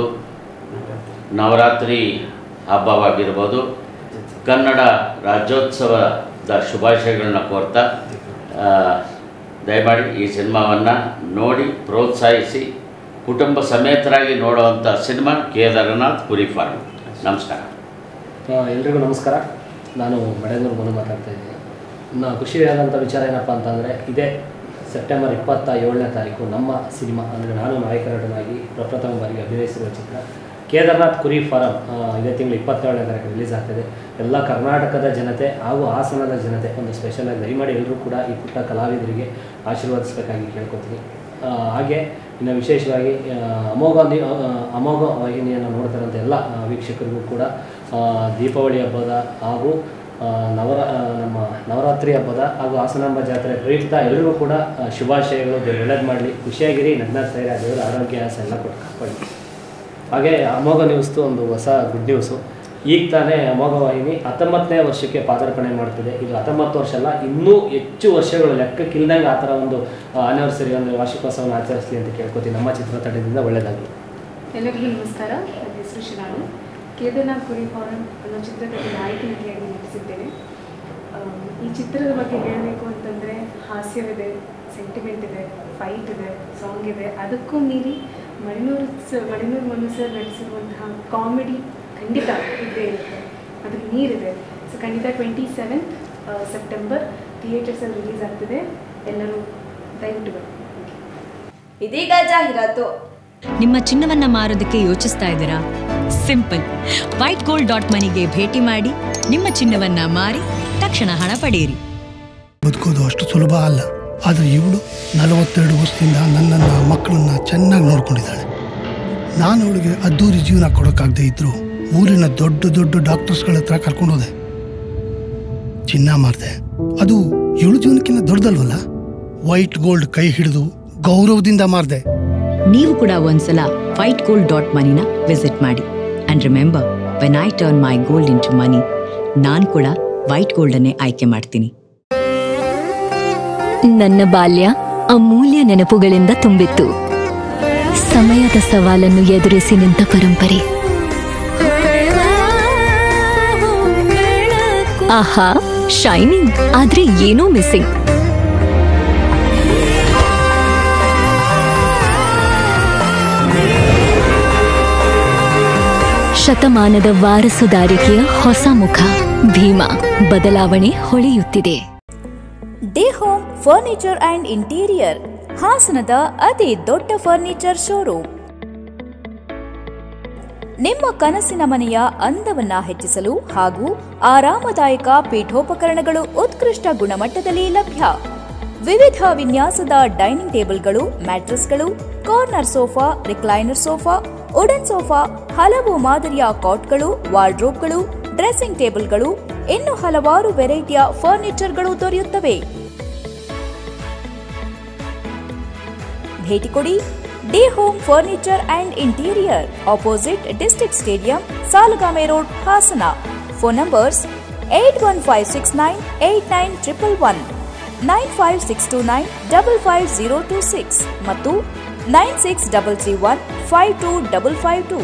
ನವರಾತ್ರಿ ಹಬ್ಬವಾಗಿರ್ಬೋದು ಕನ್ನಡ ರಾಜ್ಯೋತ್ಸವದ ಶುಭಾಶಯಗಳನ್ನ ಕೋರ್ತಾ ಆ, ದಯಮಾಡಿ ಈ ಸಿನಿಮಾವನ್ನು ನೋಡಿ ಪ್ರೋತ್ಸಾಹಿಸಿ ಕುಟುಂಬ ಸಮೇತರಾಗಿ ನೋಡುವಂಥ ಸಿನಿಮಾ ಕೇದಾರನಾಥ್ ಕುರಿ ಫಾರ್ಮ್ ನಮಸ್ಕಾರ ಆ, ಎಲ್ರಿಗೂ ನಮಸ್ಕಾರ ನಾನು ಮಡೆನೂರು ಮನು ಮಾತಾಡ್ತಾ ಇದ್ದೀನಿ ಇನ್ನು ಖುಷಿಯಾದಂಥ ವಿಚಾರ ಏನಪ್ಪ ಅಂತಂದರೆ ಇದೇ ಸೆಪ್ಟೆಂಬರ್ ಇಪ್ಪತ್ತ ಏಳನೇ ತಾರೀಕು ನಮ್ಮ ಸಿನಿಮಾ ಅಂದರೆ ನಾನು ನಾಯಕ ನಟನಾಗಿ ಪ್ರಪ್ರಥಮ ಬಾರಿಗೆ ಅಭಿನಯಿಸಿರುವ ಚಿತ್ರ ಕೇದಾರ್ನಾಥ್ ಕುರಿ ಫಾರಂ ಆ, ಇದೇ ತಿಂಗಳು ಇಪ್ಪತ್ತೇಳನೇ ತಾರೀಕು ರಿಲೀಸ್ ಆಗ್ತಿದೆ ಎಲ್ಲ ಕರ್ನಾಟಕದ ಜನತೆ ಹಾಗೂ ಹಾಸನದ ಜನತೆ ಒಂದು ಸ್ಪೆಷಲಾಗಿ ದಯಮಾಡಿ ಎಲ್ಲರೂ ಕೂಡ ಈ ಪುಟ್ಟ ಕಲಾವಿದರಿಗೆ ಆಶೀರ್ವದಿಸಬೇಕಾಗಿ ಕೇಳ್ಕೊತೀನಿ ಆ, ಹಾಗೆ ಇನ್ನು ವಿಶೇಷವಾಗಿ ಆ, ಅಮೋಘ ನಿ- ಆ, ಅಮೋಘ ವಾಹಿನಿಯನ್ನು ನೋಡ್ತಾರಂಥ ಎಲ್ಲ ಆ, ವೀಕ್ಷಕರಿಗೂ ಕೂಡ ಆ, ದೀಪಾವಳಿ ಹಬ್ಬದ ಹಾಗೂ ಆ, ನವರ ಆ, ನಮ್ಮ ನವರಾತ್ರಿ ಹಬ್ಬದ ಹಾಗೂ ಹಾಸನಾಂಬ ಜಾತ್ರೆ ಪ್ರಯುಕ್ತ ಎಲ್ಲರಿಗೂ ಕೂಡ ಆ, ಶುಭಾಶಯಗಳು ದೇವ್ರು ಒಳ್ಳೇದು ಮಾಡಲಿ ಖುಷಿಯಾಗಿರಿ ನಗ್ನಾಗ್ತಾ ಇರಿ ದೇವರ ಆರೋಗ್ಯ ಆಸೆ ಎಲ್ಲ ಕೊಟ್ಟು ಕಾಪಾಡಿ ಹಾಗೆ ಅಮೋಘ ನ್ಯೂಸ್ದು ಒಂದು ಹೊಸ ಗುಡ್ ನ್ಯೂಸು ಈಗ ತಾನೇ ಅಮೋಘ ವಾಹಿನಿ ಹತ್ತೊಂಬತ್ತನೇ ವರ್ಷಕ್ಕೆ ಪಾದಾರ್ಪಣೆ ಮಾಡ್ತಿದೆ ಇದು ಹತ್ತೊಂಬತ್ತು ವರ್ಷ ಅಲ್ಲ ಇನ್ನೂ ಹೆಚ್ಚು ವರ್ಷಗಳು ಲೆಕ್ಕಕ್ಕಿಲ್ದಂಗೆ ಆ ಥರ ಒಂದು ಆನಿವರ್ಸರಿ ಒಂದು ವಾರ್ಷಿಕೋತ್ಸವನ ಆಚರಿಸಲಿ ಅಂತ ಕೇಳ್ಕೊತೀನಿ ನಮ್ಮ ಚಿತ್ರತಂಡದಿಂದ ಒಳ್ಳೆಯದಾಗಲಿ ಎಲ್ಲರಿಗೂ ನಮಸ್ಕಾರ ನನ್ನ ಹೆಸರು ಶಿರಾಣಿ ಕೇದಾರ್ನಾಥ್ ಕುರಿ ಫಾರಂ ಅನ್ನೋ ಚಿತ್ರದಲ್ಲಿ ನಾಯಕ ನಟಿಯಾಗಿ ನಟಿಸಿದ್ದೇನೆ ಆಮ್, ಈ ಚಿತ್ರದ ಬಗ್ಗೆ ಹೇಳಬೇಕು ಅಂತಂದರೆ ಹಾಸ್ಯವಿದೆ ಸೆಂಟಿಮೆಂಟ್ ಇದೆ ಫೈಟ್ ಇದೆ ಸಾಂಗ್ ಇದೆ ಅದಕ್ಕೂ ಮೀರಿ ಮಣಿನೂರು ಸ ಮಣಿನೂರು ಮನು ಸರ್ ನಟಿಸಿರುವಂತಹ ಕಾಮಿಡಿ ಖಂಡಿತ ಇದ್ದೇ ಇರುತ್ತೆ ಅದಕ್ಕೆ ನೀರಿದೆ ಸೊ ಖಂಡಿತ ಟ್ವೆಂಟಿ ಸೆವೆಂತ್ ಸೆಪ್ಟೆಂಬರ್ ಥಿಯೇಟರ್ಸಲ್ಲಿ ರಿಲೀಸ್ ಆಗ್ತಿದೆ ಎಲ್ಲರೂ ದಯವಿಟ್ಟು ಬನ್ನಿ ಇದೀಗ ಜಾಹೀರಾತು ನಿಮ್ಮ ಚಿನ್ನವನ್ನ ಮಾರೋದಕ್ಕೆ ಯೋಚಿಸ್ತಾ ಇದ್ದೀರಾ ಸಿಂಪಲ್ ವೈಟ್ ಗೋಲ್ಡ್ ಡಾಟ್ ಮನಿಗೆ ಭೇಟಿ ಮಾಡಿ ನಿಮ್ಮ ಚಿನ್ನವನ್ನ ಮಾರಿ ತಕ್ಷಣ ಹಣ ಪಡೆಯಿರಿ ಬದುಕೋದು ಅಷ್ಟು ಸುಲಭ ಅಲ್ಲ ಆದರೆ ಇವಳು ನಲವತ್ತೆರಡು ವರ್ಷದಿಂದ ನನ್ನನ್ನು ಮಕ್ಕಳನ್ನ ಚೆನ್ನಾಗಿ ನೋಡ್ಕೊಂಡಿದ್ದಾಳೆ ನಾನು ಅವಳಿಗೆ ಅದ್ದೂರಿ ಜೀವನ ಕೊಡೋಕ್ಕಾಗದೇ ಇದ್ರು ಊರಿನ ದೊಡ್ಡ ದೊಡ್ಡ ಡಾಕ್ಟರ್ಸ್ಗಳ ಹತ್ರ ಕರ್ಕೊಂಡೋದೆ ಚಿನ್ನ ಮಾರ್ದೆ ಅದು ಇವಳು ಜೀವನಕ್ಕಿಂತ ದೊಡ್ಡದಲ್ವಲ್ಲ ವೈಟ್ ಗೋಲ್ಡ್ ಕೈ ಹಿಡಿದು ಗೌರವದಿಂದ ಮಾರ್ದೆ ನೀವು ಕೂಡ ಒಂದ್ಸಲ ವೈಟ್ ಗೋಲ್ಡ್ ಡಾಟ್ ಮನಿನ ವಿಸಿಟ್ ಮಾಡಿ and remember when I turn my gold into money ನಾನು ಕೂಡ ವೈಟ್ ಗೋಲ್ಡನ್ನೇ ಆಯ್ಕೆ ಮಾಡ್ತೀನಿ ನನ್ನ ಬಾಲ್ಯ ಅಮೂಲ್ಯ ನೆನಪುಗಳಿಂದ ತುಂಬಿತ್ತು ಸಮಯದ ಸವಾಲನ್ನು ಎದುರಿಸಿ ನಿಂತ ಪರಂಪರೆ ಆಹಾ ಶೈನಿಂಗ್ ಆದ್ರೆ ಏನೋ ಮಿಸ್ಸಿಂಗ್ ಶತಮಾನದ ವಾರಸುದಾರಿಕೆಯ ಹೊಸ ಮುಖ ಭೀಮಾ ಬದಲಾವಣೆ ಹೊಳೆಯುತ್ತಿದೆ the home furniture and interior ಹಾಸನದ ಅತಿ ದೊಡ್ಡ ಫರ್ನಿಚರ್ ಶೋರೂಮ್ ನಿಮ್ಮ ಕನಸಿನ ಮನೆಯ ಅಂದವನ್ನ ಹೆಚ್ಚಿಸಲು ಹಾಗೂ ಆರಾಮದಾಯಕ ಪೀಠೋಪಕರಣಗಳು ಉತ್ಕೃಷ್ಟ ಗುಣಮಟ್ಟದಲ್ಲಿ ಲಭ್ಯ ವಿವಿಧ ವಿನ್ಯಾಸದ ಡೈನಿಂಗ್ ಟೇಬಲ್ಗಳು ಮ್ಯಾಟ್ರೆಸ್ಗಳು corner sofa recliner sofa wooden sofa ಹಲವು ಮಾದರಿಯ ಕಾಟ್ಗಳು ವಾರ್ಡ್ರೋಬ್ಗಳು ಡ್ರೆಸ್ಸಿಂಗ್ ಟೇಬಲ್ಗಳು ಇನ್ನು ಹಲವಾರು ವೆರೈಟಿಯ ಫರ್ನಿಚರ್ಗಳು ದೊರೆಯುತ್ತವೆ ಭೇಟಿ ಕೊಡಿ the home furniture and interior opposite district stadium Salagame road Hassan phone numbers eight one five six nine eight nine triple one nine five six two nine double five zero two six ಮತ್ತು nine six double three one five two double five two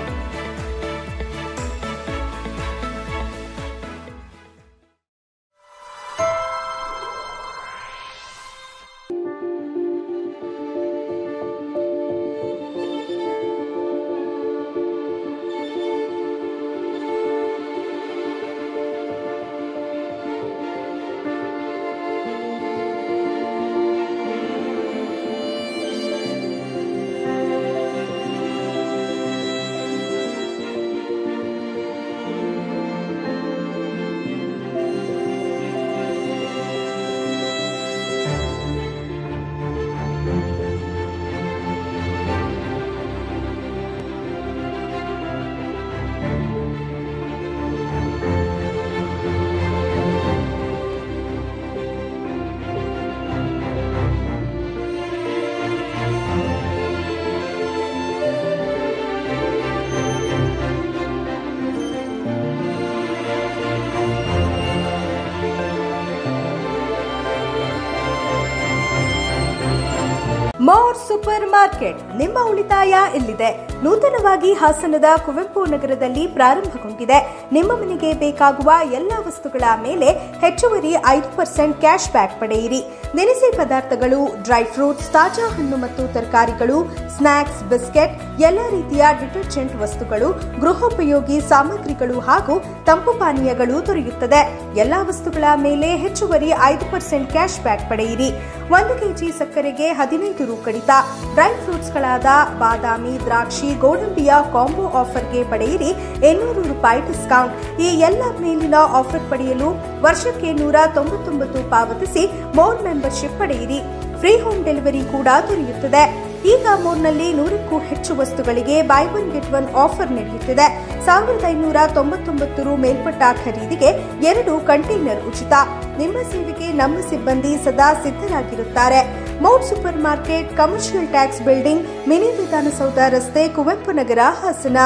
more super market ನಿಮ್ಮ ಉಳಿತಾಯ ಇಲ್ಲಿದೆ ನೂತನವಾಗಿ ಹಾಸನದ ಕುವೆಂಪು ನಗರದಲ್ಲಿ ಪ್ರಾರಂಭಗೊಂಡಿದೆ ನಿಮ್ಮ ಮನೆಗೆ ಬೇಕಾಗುವ ಎಲ್ಲ ವಸ್ತುಗಳ ಮೇಲೆ ಹೆಚ್ಚುವರಿ ಐದು ಪರ್ಸೆಂಟ್ ಕ್ಯಾಶ್ ಬ್ಯಾಕ್ ಪಡೆಯಿರಿ ದಿನಸಿ ಪದಾರ್ಥಗಳು ಡ್ರೈ ಫ್ರೂಟ್ಸ್ ತಾಜಾ ಹಣ್ಣು ಮತ್ತು ತರಕಾರಿಗಳು ಸ್ನಾಕ್ಸ್ ಬಿಸ್ಕೆಟ್ ಎಲ್ಲ ರೀತಿಯ ಡಿಟರ್ಜೆಂಟ್ ವಸ್ತುಗಳು ಗೃಹೋಪಯೋಗಿ ಸಾಮಗ್ರಿಗಳು ಹಾಗೂ ತಂಪು ಪಾನೀಯಗಳು ದೊರೆಯುತ್ತದೆ ಎಲ್ಲಾ ವಸ್ತುಗಳ ಮೇಲೆ ಹೆಚ್ಚುವರಿ ಐದು ಪರ್ಸೆಂಟ್ ಕ್ಯಾಶ್ ಬ್ಯಾಕ್ ಪಡೆಯಿರಿ ಒಂದು ಕೆಜಿ ಸಕ್ಕರೆಗೆ ಹದಿನೈದು ರು ಕಡಿತ ಡ್ರೈ ಫ್ರೂಟ್ಸ್ಗಳಾದ ಬಾದಾಮಿ ದ್ರಾಕ್ಷಿ ಗೋಡಂಬಿಯ ಕಾಂಬೋ ಆಫರ್ಗೆ ಪಡೆಯಿರಿ ಇನ್ನೂರು ರೂಪಾಯಿ ಡಿಸ್ಕೌಂಟ್ ಈ ಎಲ್ಲ ಮೇಲಿನ ಆಫರ್ ಪಡೆಯಲು ವರ್ಷಕ್ಕೆ ನೂರ ತೊಂಬತ್ತೊಂಬತ್ತು ಪಾವತಿಸಿ ಮೋರ್ ಮೆಂಬರ್ಶಿಪ್ ಪಡೆಯಿರಿ ಫ್ರೀ ಹೋಮ್ ಡೆಲಿವರಿ ಕೂಡ ದೊರೆಯುತ್ತದೆ ಈಗ ಮೋರ್ನಲ್ಲಿ ನೂರಕ್ಕೂ ಹೆಚ್ಚು ವಸ್ತುಗಳಿಗೆ buy one get one offer ನಡೆಯುತ್ತಿದೆ ಸಾವಿರದ ಐನೂರ ತೊಂಬತ್ತೊಂಬತ್ತು ರು ಮೇಲ್ಪಟ್ಟ ಖರೀದಿಗೆ ಎರಡು ಕಂಟೈನರ್ ಉಚಿತ ನಿಮ್ಮ ಸೇವೆಗೆ ನಮ್ಮ ಸಿಬ್ಬಂದಿ ಸದಾ ಸಿದ್ಧರಾಗಿರುತ್ತಾರೆ ಮೌಟ್ super market commercial tax building mini Vidhana Soudha ರಸ್ತೆ ಕುವೆಂಪು ನಗರ ಹಾಸನ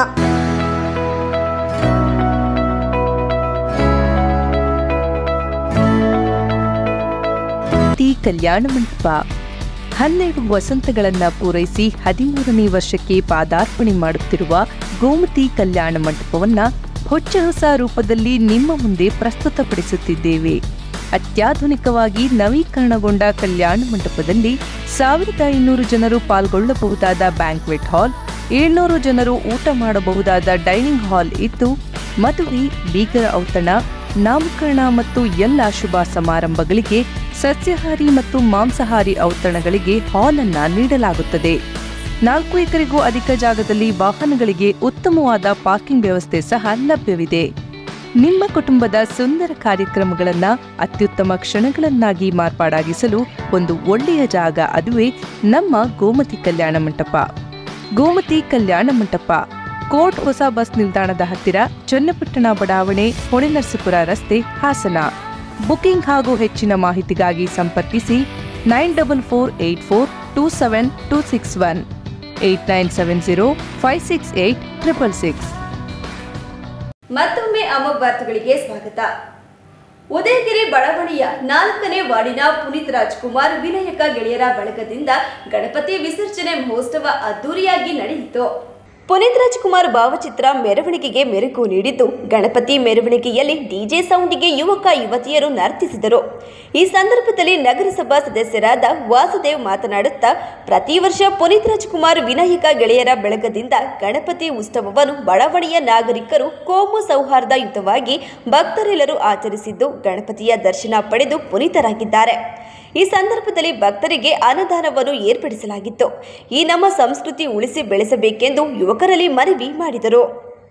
ಗೋಮತಿ ಕಲ್ಯಾಣ ಮಂಟಪ ಹನ್ನೆರಡು ವಸಂತಗಳನ್ನ ಪೂರೈಸಿ ಹದಿಮೂರನೇ ವರ್ಷಕ್ಕೆ ಪಾದಾರ್ಪಣೆ ಮಾಡುತ್ತಿರುವ ಗೋಮತಿ ಕಲ್ಯಾಣ ಮಂಟಪವನ್ನ ಹೊಚ್ಚ ಹೊಸ ರೂಪದಲ್ಲಿ ನಿಮ್ಮ ಮುಂದೆ ಪ್ರಸ್ತುತಪಡಿಸುತ್ತಿದ್ದೇವೆ ಅತ್ಯಾಧುನಿಕವಾಗಿ ನವೀಕರಣಗೊಂಡ ಕಲ್ಯಾಣ ಮಂಟಪದಲ್ಲಿ ಸಾವಿರದ ಐನೂರು ಜನರು ಪಾಲ್ಗೊಳ್ಳಬಹುದಾದ ಬ್ಯಾಂಕ್ವೆಟ್ ಹಾಲ್ ಏಳ್ನೂರು ಜನರು ಊಟ ಮಾಡಬಹುದಾದ ಡೈನಿಂಗ್ ಹಾಲ್ ಇದ್ದು ಮದುವೆ ಬೀಗರ ಔತಣ ನಾಮಕರಣ ಮತ್ತು ಎಲ್ಲ ಶುಭ ಸಮಾರಂಭಗಳಿಗೆ ಸಸ್ಯಾಹಾರಿ ಮತ್ತು ಮಾಂಸಾಹಾರಿ ಔತಣಗಳಿಗೆ ಹಾಲ್ ಅನ್ನ ನೀಡಲಾಗುತ್ತದೆ ನಾಲ್ಕು ಎಕರೆಗೂ ಅಧಿಕ ಜಾಗದಲ್ಲಿ ವಾಹನಗಳಿಗೆ ಉತ್ತಮವಾದ ಪಾರ್ಕಿಂಗ್ ವ್ಯವಸ್ಥೆ ಸಹ ಲಭ್ಯವಿದೆ ನಿಮ್ಮ ಕುಟುಂಬದ ಸುಂದರ ಕಾರ್ಯಕ್ರಮಗಳನ್ನ ಅತ್ಯುತ್ತಮ ಕ್ಷಣಗಳನ್ನಾಗಿ ಮಾರ್ಪಾಡಾಗಿಸಲು ಒಂದು ಒಳ್ಳೆಯ ಜಾಗ ಅದುವೇ ನಮ್ಮ ಗೋಮತಿ ಕಲ್ಯಾಣ ಮಂಟಪ ಗೋಮತಿ ಕಲ್ಯಾಣ ಮಂಟಪ ಕೋರ್ಟ್ ಹೊಸ ಬಸ್ ನಿಲ್ದಾಣದ ಹತ್ತಿರ ಚನ್ನಪಟ್ಟಣ ಬಡಾವಣೆ ಹೊಳೆನರಸೀಪುರ ರಸ್ತೆ ಹಾಸನ ಬುಕಿಂಗ್ ಹಾಗೂ ಹೆಚ್ಚಿನ ಮಾಹಿತಿಗಾಗಿ ಸಂಪರ್ಕಿಸಿ nine double four eight four two seven two six one eight nine seven zero five six eight triple six ಮತ್ತೊಮ್ಮೆ ಅಮೋಘ ವಾರ್ತೆಗಳಿಗೆ ಸ್ವಾಗತ ಉದಯಗಿರಿ ಬಡಾವಣೆಯ ನಾಲ್ಕನೇ ವಾರ್ಡಿನ ಪುನೀತ್ ರಾಜ್ಕುಮಾರ್ ವಿನಾಯಕ ಗೆಳೆಯರ ಬಳಗದಿಂದ ಗಣಪತಿ ವಿಸರ್ಜನೆ ಮಹೋತ್ಸವ ಅದ್ದೂರಿಯಾಗಿ ನಡೆಯಿತು ಪುನೀತ್ ರಾಜ್ಕುಮಾರ್ ಭಾವಚಿತ್ರ ಮೆರವಣಿಗೆಗೆ ಮೆರುಗು ನೀಡಿದ್ದು ಗಣಪತಿ ಮೆರವಣಿಗೆಯಲ್ಲಿ ಡಿಜೆ ಸೌಂಡಿಗೆ ಯುವಕ ಯುವತಿಯರು ನರ್ತಿಸಿದರು ಈ ಸಂದರ್ಭದಲ್ಲಿ ನಗರಸಭಾ ಸದಸ್ಯರಾದ ವಾಸುದೇವ್ ಮಾತನಾಡುತ್ತಾ ಪ್ರತಿ ವರ್ಷ ಪುನೀತ್ ರಾಜ್ಕುಮಾರ್ ವಿನಾಯಕ ಗೆಳೆಯರ ಬೆಳಗದಿಂದ ಗಣಪತಿ ಉತ್ಸವವನ್ನು ಬಡಾವಣೆಯ ನಾಗರಿಕರು ಕೋಮು ಸೌಹಾರ್ದಯುತವಾಗಿ ಭಕ್ತರೆಲ್ಲರೂ ಆಚರಿಸಿದ್ದು ಗಣಪತಿಯ ದರ್ಶನ ಪಡೆದು ಪುನೀತರಾಗಿದ್ದಾರೆ ಈ ಸಂದರ್ಭದಲ್ಲಿ ಭಕ್ತರಿಗೆ ಅನುದಾನವನ್ನು ಏರ್ಪಡಿಸಲಾಗಿತ್ತು ಈ ನಮ್ಮ ಸಂಸ್ಕೃತಿ ಉಳಿಸಿ ಬೆಳೆಸಬೇಕೆಂದು ಯುವಕರಲ್ಲಿ ಮನವಿ ಮಾಡಿದರು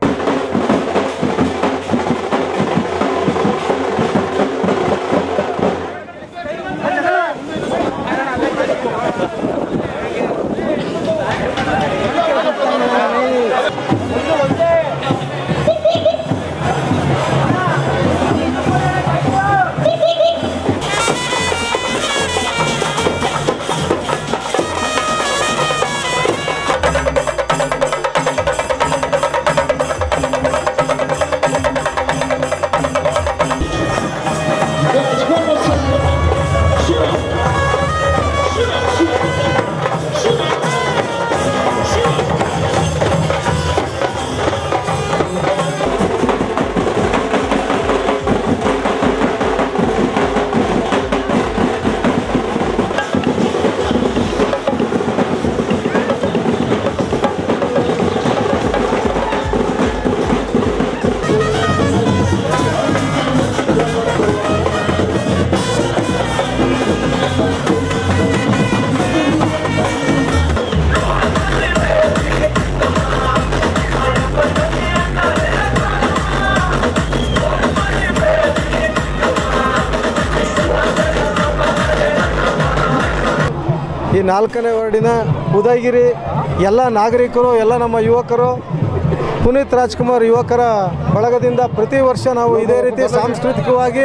ಈ ನಾಲ್ಕನೇ ವಾರ್ಡಿನ ಉದಯಗಿರಿ ಎಲ್ಲ ನಾಗರಿಕರು ಎಲ್ಲ ನಮ್ಮ ಯುವಕರು ಪುನೀತ್ ರಾಜ್ಕುಮಾರ್ ಯುವಕರ ಬಳಗದಿಂದ ಪ್ರತಿ ವರ್ಷ ನಾವು ಇದೇ ರೀತಿ ಸಾಂಸ್ಕೃತಿಕವಾಗಿ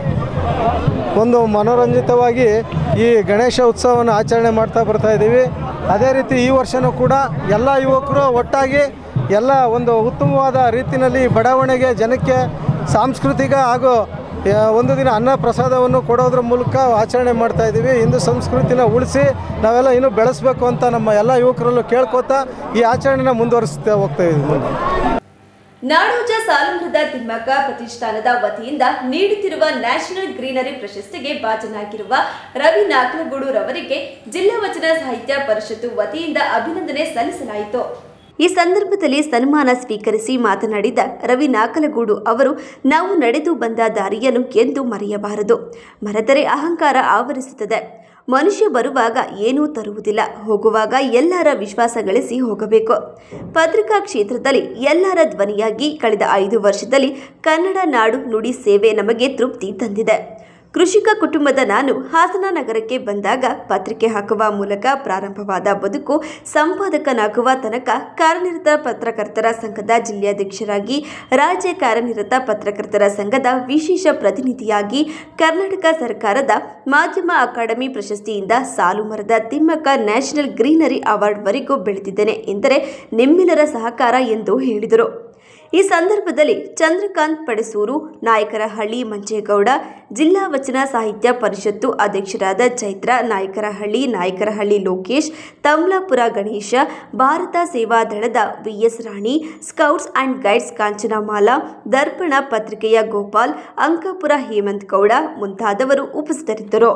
ಒಂದು ಮನೋರಂಜಿತವಾಗಿ ಈ ಗಣೇಶ ಉತ್ಸವವನ್ನು ಆಚರಣೆ ಮಾಡ್ತಾ ಬರ್ತಾ ಇದ್ದೀವಿ ಅದೇ ರೀತಿ ಈ ವರ್ಷವೂ ಕೂಡ ಎಲ್ಲ ಯುವಕರು ಒಟ್ಟಾಗಿ ಎಲ್ಲ ಒಂದು ಉತ್ತಮವಾದ ರೀತಿಯಲ್ಲಿ ಬಡಾವಣೆಗೆ ಜನಕ್ಕೆ ಸಾಂಸ್ಕೃತಿಕ ಹಾಗೂ ಆ, ಒಂದು ದಿನ ಅನ್ನ ಪ್ರಸಾದವನ್ನು ಕೊಡೋದ್ರ ಮೂಲಕ ಆಚರಣೆ ಮಾಡ್ತಾ ಇದ್ದೀವಿ ಹಿಂದೂ ಸಂಸ್ಕೃತಿನ ಉಳಿಸಿ ನಾವೆಲ್ಲ ಇನ್ನೂ ಬೆಳೆಸಬೇಕು ಅಂತ ನಮ್ಮ ಎಲ್ಲ ಯುವಕರಲ್ಲೂ ಕೇಳ್ಕೊತಾ ಈ ಆಚರಣೆನ ಮುಂದುವರಿಸ್ತಾ ಹೋಗ್ತಾ ಇದ್ದೀವಿ ಮುಂದೆ ನಾಡೋಜ ಸಾಲುಮೃದ ತಿಮ್ಮಕ್ಕ ಪ್ರತಿಷ್ಠಾನದ ವತಿಯಿಂದ ನೀಡುತ್ತಿರುವ ನ್ಯಾಷನಲ್ ಗ್ರೀನರಿ ಪ್ರಶಸ್ತಿಗೆ ಭಾಜನಾಗಿರುವ ರವಿ ನಾಕಲಗೂಡು ರವರಿಗೆ ಜಿಲ್ಲಾ ವಚನ ಸಾಹಿತ್ಯ ಪರಿಷತ್ತು ವತಿಯಿಂದ ಅಭಿನಂದನೆ ಸಲ್ಲಿಸಲಾಯಿತು ಈ ಸಂದರ್ಭದಲ್ಲಿ ಸನ್ಮಾನ ಸ್ವೀಕರಿಸಿ ಮಾತನಾಡಿದ ರವಿ ನಾಕಲಗೂಡು ಅವರು ನಾವು ನಡೆದು ಬಂದ ದಾರಿಯನ್ನು ಎಂದು ಮರೆಯಬಾರದು ಮರೆತರೆ ಅಹಂಕಾರ ಆವರಿಸುತ್ತದೆ ಮನುಷ್ಯ ಬರುವಾಗ ಏನೂ ತರುವುದಿಲ್ಲ ಹೋಗುವಾಗ ಎಲ್ಲರ ವಿಶ್ವಾಸ ಗಳಿಸಿ ಹೋಗಬೇಕು ಪತ್ರಿಕಾ ಕ್ಷೇತ್ರದಲ್ಲಿ ಎಲ್ಲರ ಧ್ವನಿಯಾಗಿ ಕಳೆದ ಐದು ವರ್ಷದಲ್ಲಿ ಕನ್ನಡ ನಾಡು ನುಡಿ ಸೇವೆ ನಮಗೆ ತೃಪ್ತಿ ತಂದಿದೆ ಕೃಷಿಕ ಕುಟುಂಬದ ನಾನು ಹಾಸನ ನಗರಕ್ಕೆ ಬಂದಾಗ ಪತ್ರಿಕೆ ಹಾಕುವ ಮೂಲಕ ಪ್ರಾರಂಭವಾದ ಬದುಕು ಸಂಪಾದಕನಾಗುವ ತನಕ ಕಾರ್ಯನಿರತ ಪತ್ರಕರ್ತರ ಸಂಘದ ಜಿಲ್ಲಾಧ್ಯಕ್ಷರಾಗಿ ರಾಜ್ಯ ಕಾರ್ಯನಿರತ ಪತ್ರಕರ್ತರ ಸಂಘದ ವಿಶೇಷ ಪ್ರತಿನಿಧಿಯಾಗಿ ಕರ್ನಾಟಕ ಸರ್ಕಾರದ ಮಾಧ್ಯಮ ಅಕಾಡೆಮಿ ಪ್ರಶಸ್ತಿಯಿಂದ ಸಾಲು ಮರದ ತಿಮ್ಮಕ್ಕ ನ್ಯಾಷನಲ್ ಗ್ರೀನರಿ ಅವಾರ್ಡ್ವರೆಗೂ ಬೆಳೆದಿದ್ದೇನೆ ಎಂದರೆ ನಿಮ್ಮೆಲ್ಲರ ಸಹಕಾರ ಎಂದು ಹೇಳಿದರು ಈ ಸಂದರ್ಭದಲ್ಲಿ ಚಂದ್ರಕಾಂತ್ ಪಡಸೂರು ನಾಯಕರಹಳ್ಳಿ ಮಂಚೇಗೌಡ ಜಿಲ್ಲಾ ವಚನ ಸಾಹಿತ್ಯ ಪರಿಷತ್ತು ಅಧ್ಯಕ್ಷರಾದ ಚೈತ್ರ ನಾಯಕರಹಳ್ಳಿ ನಾಯಕರಹಳ್ಳಿ ಲೋಕೇಶ್ ತಮ್ಲಾಪುರ ಗಣೇಶ ಭಾರತ ಸೇವಾ ದಳದ V S Rani scouts and guides Kanchanamala Darpana ಪತ್ರಿಕೆಯ ಗೋಪಾಲ್ ಅಂಕಾಪುರ ಹೇಮಂತ್ ಗೌಡ ಮುಂತಾದವರು ಉಪಸ್ಥಿತರಿದ್ದರು